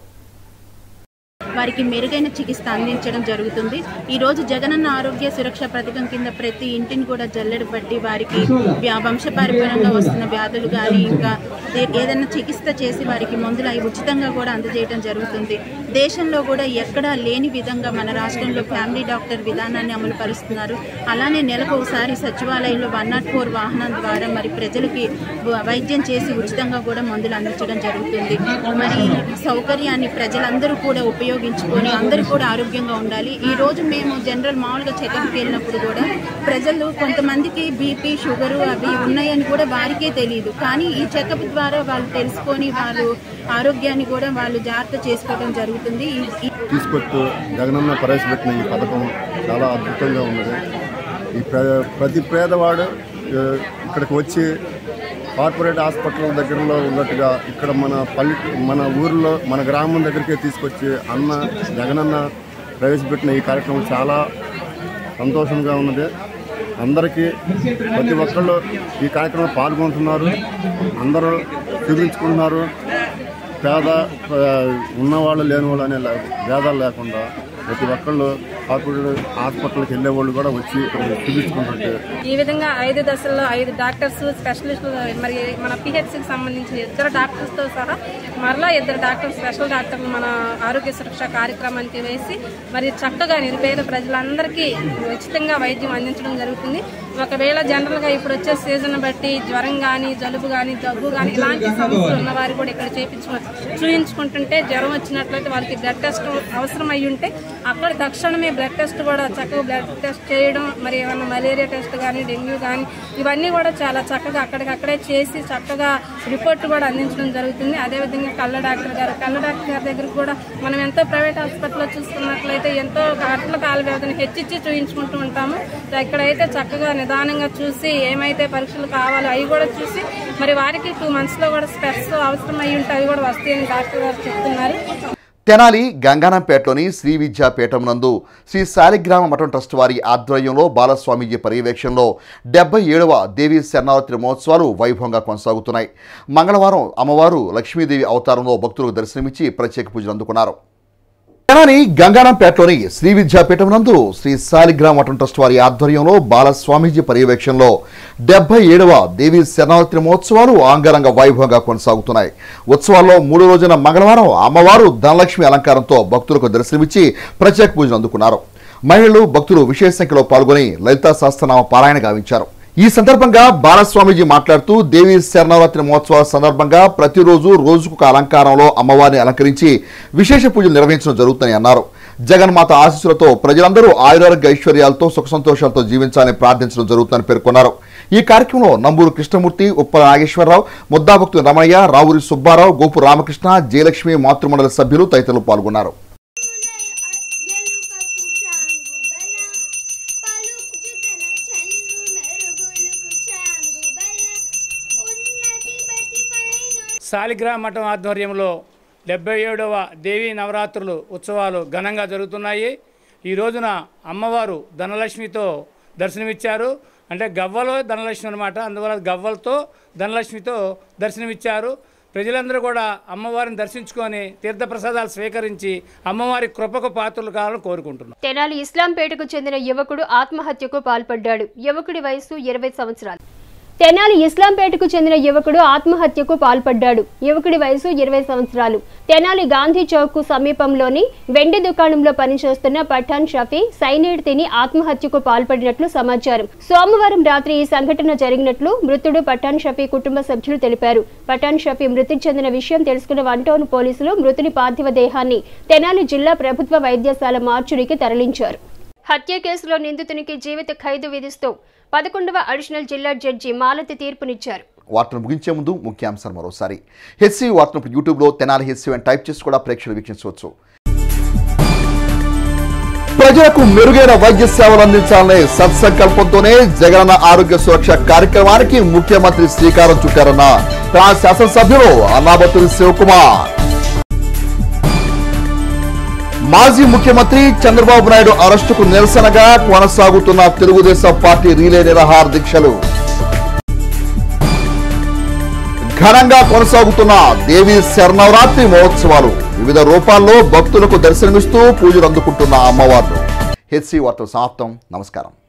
వారికి మెరుగైన చికిత్స అందించడం జరుగుతుంది ఈ రోజు జగనన్న ఆరోగ్య సురక్ష పథకం కింద ప్రతి ఇంటిని కూడా జల్లెడ పట్టి వారికి వ్యా- వంశపారంపర్యంగా వస్తున్న వ్యాధులు కానీ ఇంకా ఏ- ఏదైనా చికిత్స చేసి వారికి మందులు అవి ఉచితంగా కూడా అందజేయడం జరుగుతుంది దేశంలో కూడా ఎక్కడా లేని విధంగా మన రాష్ట్రంలో ఫ్యామిలీ డాక్టర్ విధానాన్ని అమలు పరుస్తున్నారు అలానే నెలకు ఒకసారి సచివాలయంలో వన్ నాట్ ఫోర్ వాహనం ద్వారా మరి ప్రజలకి వ- వైద్యం చేసి ఉచితంగా కూడా మందులు అందించడం జరుగుతుంది మరి ఈ సౌకర్యాన్ని ప్రజలందరూ కూడా ఉపయోగించుకొని అందరూ కూడా ఆరోగ్యంగా ఉండాలి ఈ రోజు మేము జనరల్ మామూలుగా చెకప్కి వెళ్ళినప్పుడు కూడా ప్రజలు కొంతమందికి బీపీ షుగరు అవి ఉన్నాయని కూడా వారికే తెలియదు కానీ ఈ చెకప్ ద్వారా వాళ్ళు తెలుసుకొని వాళ్ళు ఆరోగ్యాన్ని కూడా వాళ్ళు జాగ్రత్త చేసుకోవడం జరుగుతుంది ఈ- ఈ- తీసుకొస్తూ జగనన్న ప్రవేశపెట్టిన ఈ పథకం చాలా అద్భుతంగా ఉన్నది ఈ ప్ర ప్రతి పేదవాడు ఆ, ఇక్కడికి వచ్చి కార్పొరేట్ హాస్పిటల్ దగ్గరలో ఉన్నట్టుగా ఇక్కడ మన పల్లె మన ఊరిలో మన గ్రామం దగ్గరికే తీసుకొచ్చి అన్న జగనన్న ప్రవేశపెట్టిన ఈ కార్యక్రమం చాలా సంతోషంగా ఉన్నది అందరికీ ప్రతి ఒక్కళ్ళు ఈ కార్యక్రమంలో పాల్గొంటున్నారు అందరూ చూపించుకుంటున్నారు పేద ఆ, ఉన్నవాళ్ళు లేని వాళ్ళు అనే లే- భేదాలు లేకుండా ప్రతి ఒక్కళ్ళు కార్పొరేట్ హాస్పిటల్కి వెళ్ళే వాళ్ళు కూడా వచ్చి ఇక్కడ చూపించుకుంటుంటే ఈ విధంగా ఐదు దశల్లో ఐదు డాక్టర్స్ స్పెషలిస్టులు మరి మన పిహెచ్సికి సంబంధించిన ఇద్దరు డాక్టర్స్తో సహా మరలా ఇద్దరు డాక్టర్స్ స్పెషల్ డాక్టర్లు మన ఆరోగ్య సురక్ష కార్యక్రమానికి వేసి మరి చక్కగా నిరుపేద ప్రజలందరికీ ఉచితంగా వైద్యం అందించడం జరుగుతుంది ఒకవేళ జనరల్గా ఇప్పుడు వచ్చే సీజన్ బట్టి జ్వరం కానీ జలుబు కానీ దగ్గు కానీ ఇలాంటి సమస్యలు ఉన్న వారు కూడా ఇక్కడ చేయించు చూయించుకుంటుంటే జ్వరం వచ్చినట్లయితే వారికి బ్లడ్ టెస్ట్ అవసరం అయ్యి ఉంటే అక్కడ తక్షణమే బ్లడ్ టెస్ట్ కూడా చక్కగా బ్లడ్ టెస్ట్ చేయడం మరి ఏమన్నా మలేరియా టెస్ట్ కానీ డెంగ్యూ కానీ ఇవన్నీ కూడా చాలా చక్కగా అక్కడికక్కడే చేసి చక్కగా రిపోర్ట్ కూడా అందించడం జరుగుతుంది అదేవిధంగా కళ్ళ డాక్టర్ గారు కళ్ళ డాక్టర్ గారి దగ్గర కూడా మనం ఎంతో ప్రైవేట్ హాస్పిటల్లో చూసుకున్నట్లయితే ఎంతో గంటల కాల వ్యవధిని హెచ్చిచ్చి చూయించుకుంటూ ఉంటాము సో ఇక్కడైతే చక్కగా నిదానంగా చూసి ఏమైతే పరీక్షలు కావాలో అవి కూడా చూసి మరి వారికి టూ మంత్స్లో కూడా స్పెట్స్ అవసరం అయ్యి ఉంటే అవి కూడా వస్తాయని డాక్టర్ గారు చెప్తున్నారు తెనాలి గంగానంపేటలోని శ్రీ విద్యాపీఠం నందు శ్రీ శాలిగ్రామ మఠం ట్రస్ట్ వారి ఆధ్వర్యంలో బాలస్వామీజీ పర్యవేక్షణలో డెబ్బై ఏడవ దేవి శరణావతి మహోత్సవాలు వైభవంగా కొనసాగుతున్నాయి మంగళవారం అమ్మవారు లక్ష్మీదేవి అవతారంలో భక్తులకు దర్శనమిచ్చి ప్రత్యేక పూజలు అందుకున్నారు తెనాలి గంగానంపేటలోని శ్రీ విద్యాపీఠం నందు శ్రీ శాలిగ్రామ్ మఠం ట్రస్ట్ వారి ఆధ్వర్యంలో బాలస్వామీజీ పర్యవేక్షణలో డెబ్బై ఏడవ దేవి శరణావతి మహోత్సవాలు అంగరంగ వైభవంగా కొనసాగుతున్నాయి ఉత్సవాల్లో మూడో రోజున మంగళవారం అమ్మవారు ధనలక్ష్మి అలంకారంతో భక్తులకు దర్శనమిచ్చి ప్రత్యేక పూజలు అందుకున్నారు మహిళలు భక్తులు విశేష సంఖ్యలో పాల్గొని లలితా సహస్రనామ పారాయణ గావించారు ఈ సందర్భంగా బాలస్వామీజీ మాట్లాడుతూ దేవి శరణవరాత్రి మహోత్సవాల సందర్భంగా ప్రతిరోజు రోజుకొక అలంకారంలో అమ్మవారిని అలంకరించి విశేష పూజలు నిర్వహించడం జరుగుతుందని అన్నారు జగన్మాత ఆశీస్సులతో ప్రజలందరూ ఆయురారోగ్య ఐశ్వర్యాలతో సుఖ సంతోషాలతో జీవించాలని ప్రార్థించడం జరుగుతుందని పేర్కొన్నారు ఈ కార్యక్రమంలో నంబూరు కృష్ణమూర్తి ఉప్పల నాగేశ్వరరావు ముద్దాభక్తు రమణయ్య రావురి సుబ్బారావు గోపు రామకృష్ణ జయలక్ష్మి మాతృమండలి సభ్యులు తదితరులు పాల్గొన్నారు శాలిగ్రామ మఠం ఆధ్వర్యంలో డెబ్బై ఏడవ దేవీ నవరాత్రులు ఉత్సవాలు ఘనంగా జరుగుతున్నాయి ఈ రోజున అమ్మవారు ధనలక్ష్మితో దర్శనమిచ్చారు అంటే గవ్వలో ధనలక్ష్మి అనమాట అందువల్ల గవ్వలతో ధనలక్ష్మితో దర్శనమిచ్చారు ప్రజలందరూ కూడా అమ్మవారిని దర్శించుకొని తీర్థప్రసాదాలు స్వీకరించి అమ్మవారి కృపకు పాత్రలు కావాలని కోరుకుంటున్నాం తెనాలి ఇస్లాంపేటకు చెందిన యువకుడు ఆత్మహత్యకు పాల్పడ్డాడు యువకుడి వయసు ఇరవై సంవత్సరాలు తెనాలి ఇస్లాంపేటకు చెందిన యువకుడు ఆత్మహత్యకు పాల్పడ్డాడు యువకుడి వయసు ఇరవై సంవత్సరాలు తెనాలి గాంధీ చౌక్ సమీపంలోని వెండి దుకాణంలో పనిచేస్తున్న పఠాన్ షఫీ సైనైడ్ తిని ఆత్మహత్యకు పాల్పడినట్లు సమాచారం సోమవారం రాత్రి ఈ సంఘటన జరిగినట్లు మృతుడు పఠాన్ షఫీ కుటుంబ సభ్యులు తెలిపారు పఠాన్ షఫీ మృతి చెందిన విషయం తెలుసుకున్న వన్ టౌన్ పోలీసులు మృతుని పార్థివ దేహాన్ని తెనాలి జిల్లా ప్రభుత్వ వైద్యశాల మార్చురికి తరలించారు హత్య కేసులో నిందితునికి జీవిత ఖైదు విధిస్తూ పదకొండవ అడిషనల్ జిల్లా జడ్జి మాలతి తీర్పునిచ్చారు వార్తను ముగించే ముందు ముఖ్యాంశాలు మరోసారి హెచ్సి వార్తను ఇప్పుడు యూట్యూబ్లో తెనాలి హెచ్సి అని టైప్ చేసి కూడా ప్రేక్షకులు వీక్షించవచ్చు ప్రజలకు మెరుగైన వైద్య సేవలు అందించాలనే సత్సంకల్పంతోనే జగనన్న ఆరోగ్య సురక్ష కార్యక్రమానికి ముఖ్యమంత్రి శ్రీకారం చుట్టారన్న తెలంగాణ శాసనసభ్యులు అన్నాబతురి శివకుమార్ మాజీ ముఖ్యమంత్రి చంద్రబాబు నాయుడు అరెస్టుకు నిరసనగా కొనసాగుతున్న తెలుగుదేశం పార్టీ రీలే నిరాహార దీక్షలు ఘనంగా కొనసాగుతున్న దేవి శరణవరాత్రి మహోత్సవాలు వివిధ రూపాల్లో భక్తులకు దర్శనమిస్తూ పూజలు అందుకుంటున్న అమ్మవార్లు హెచ్సి వార్తలు సమాప్తం నమస్కారం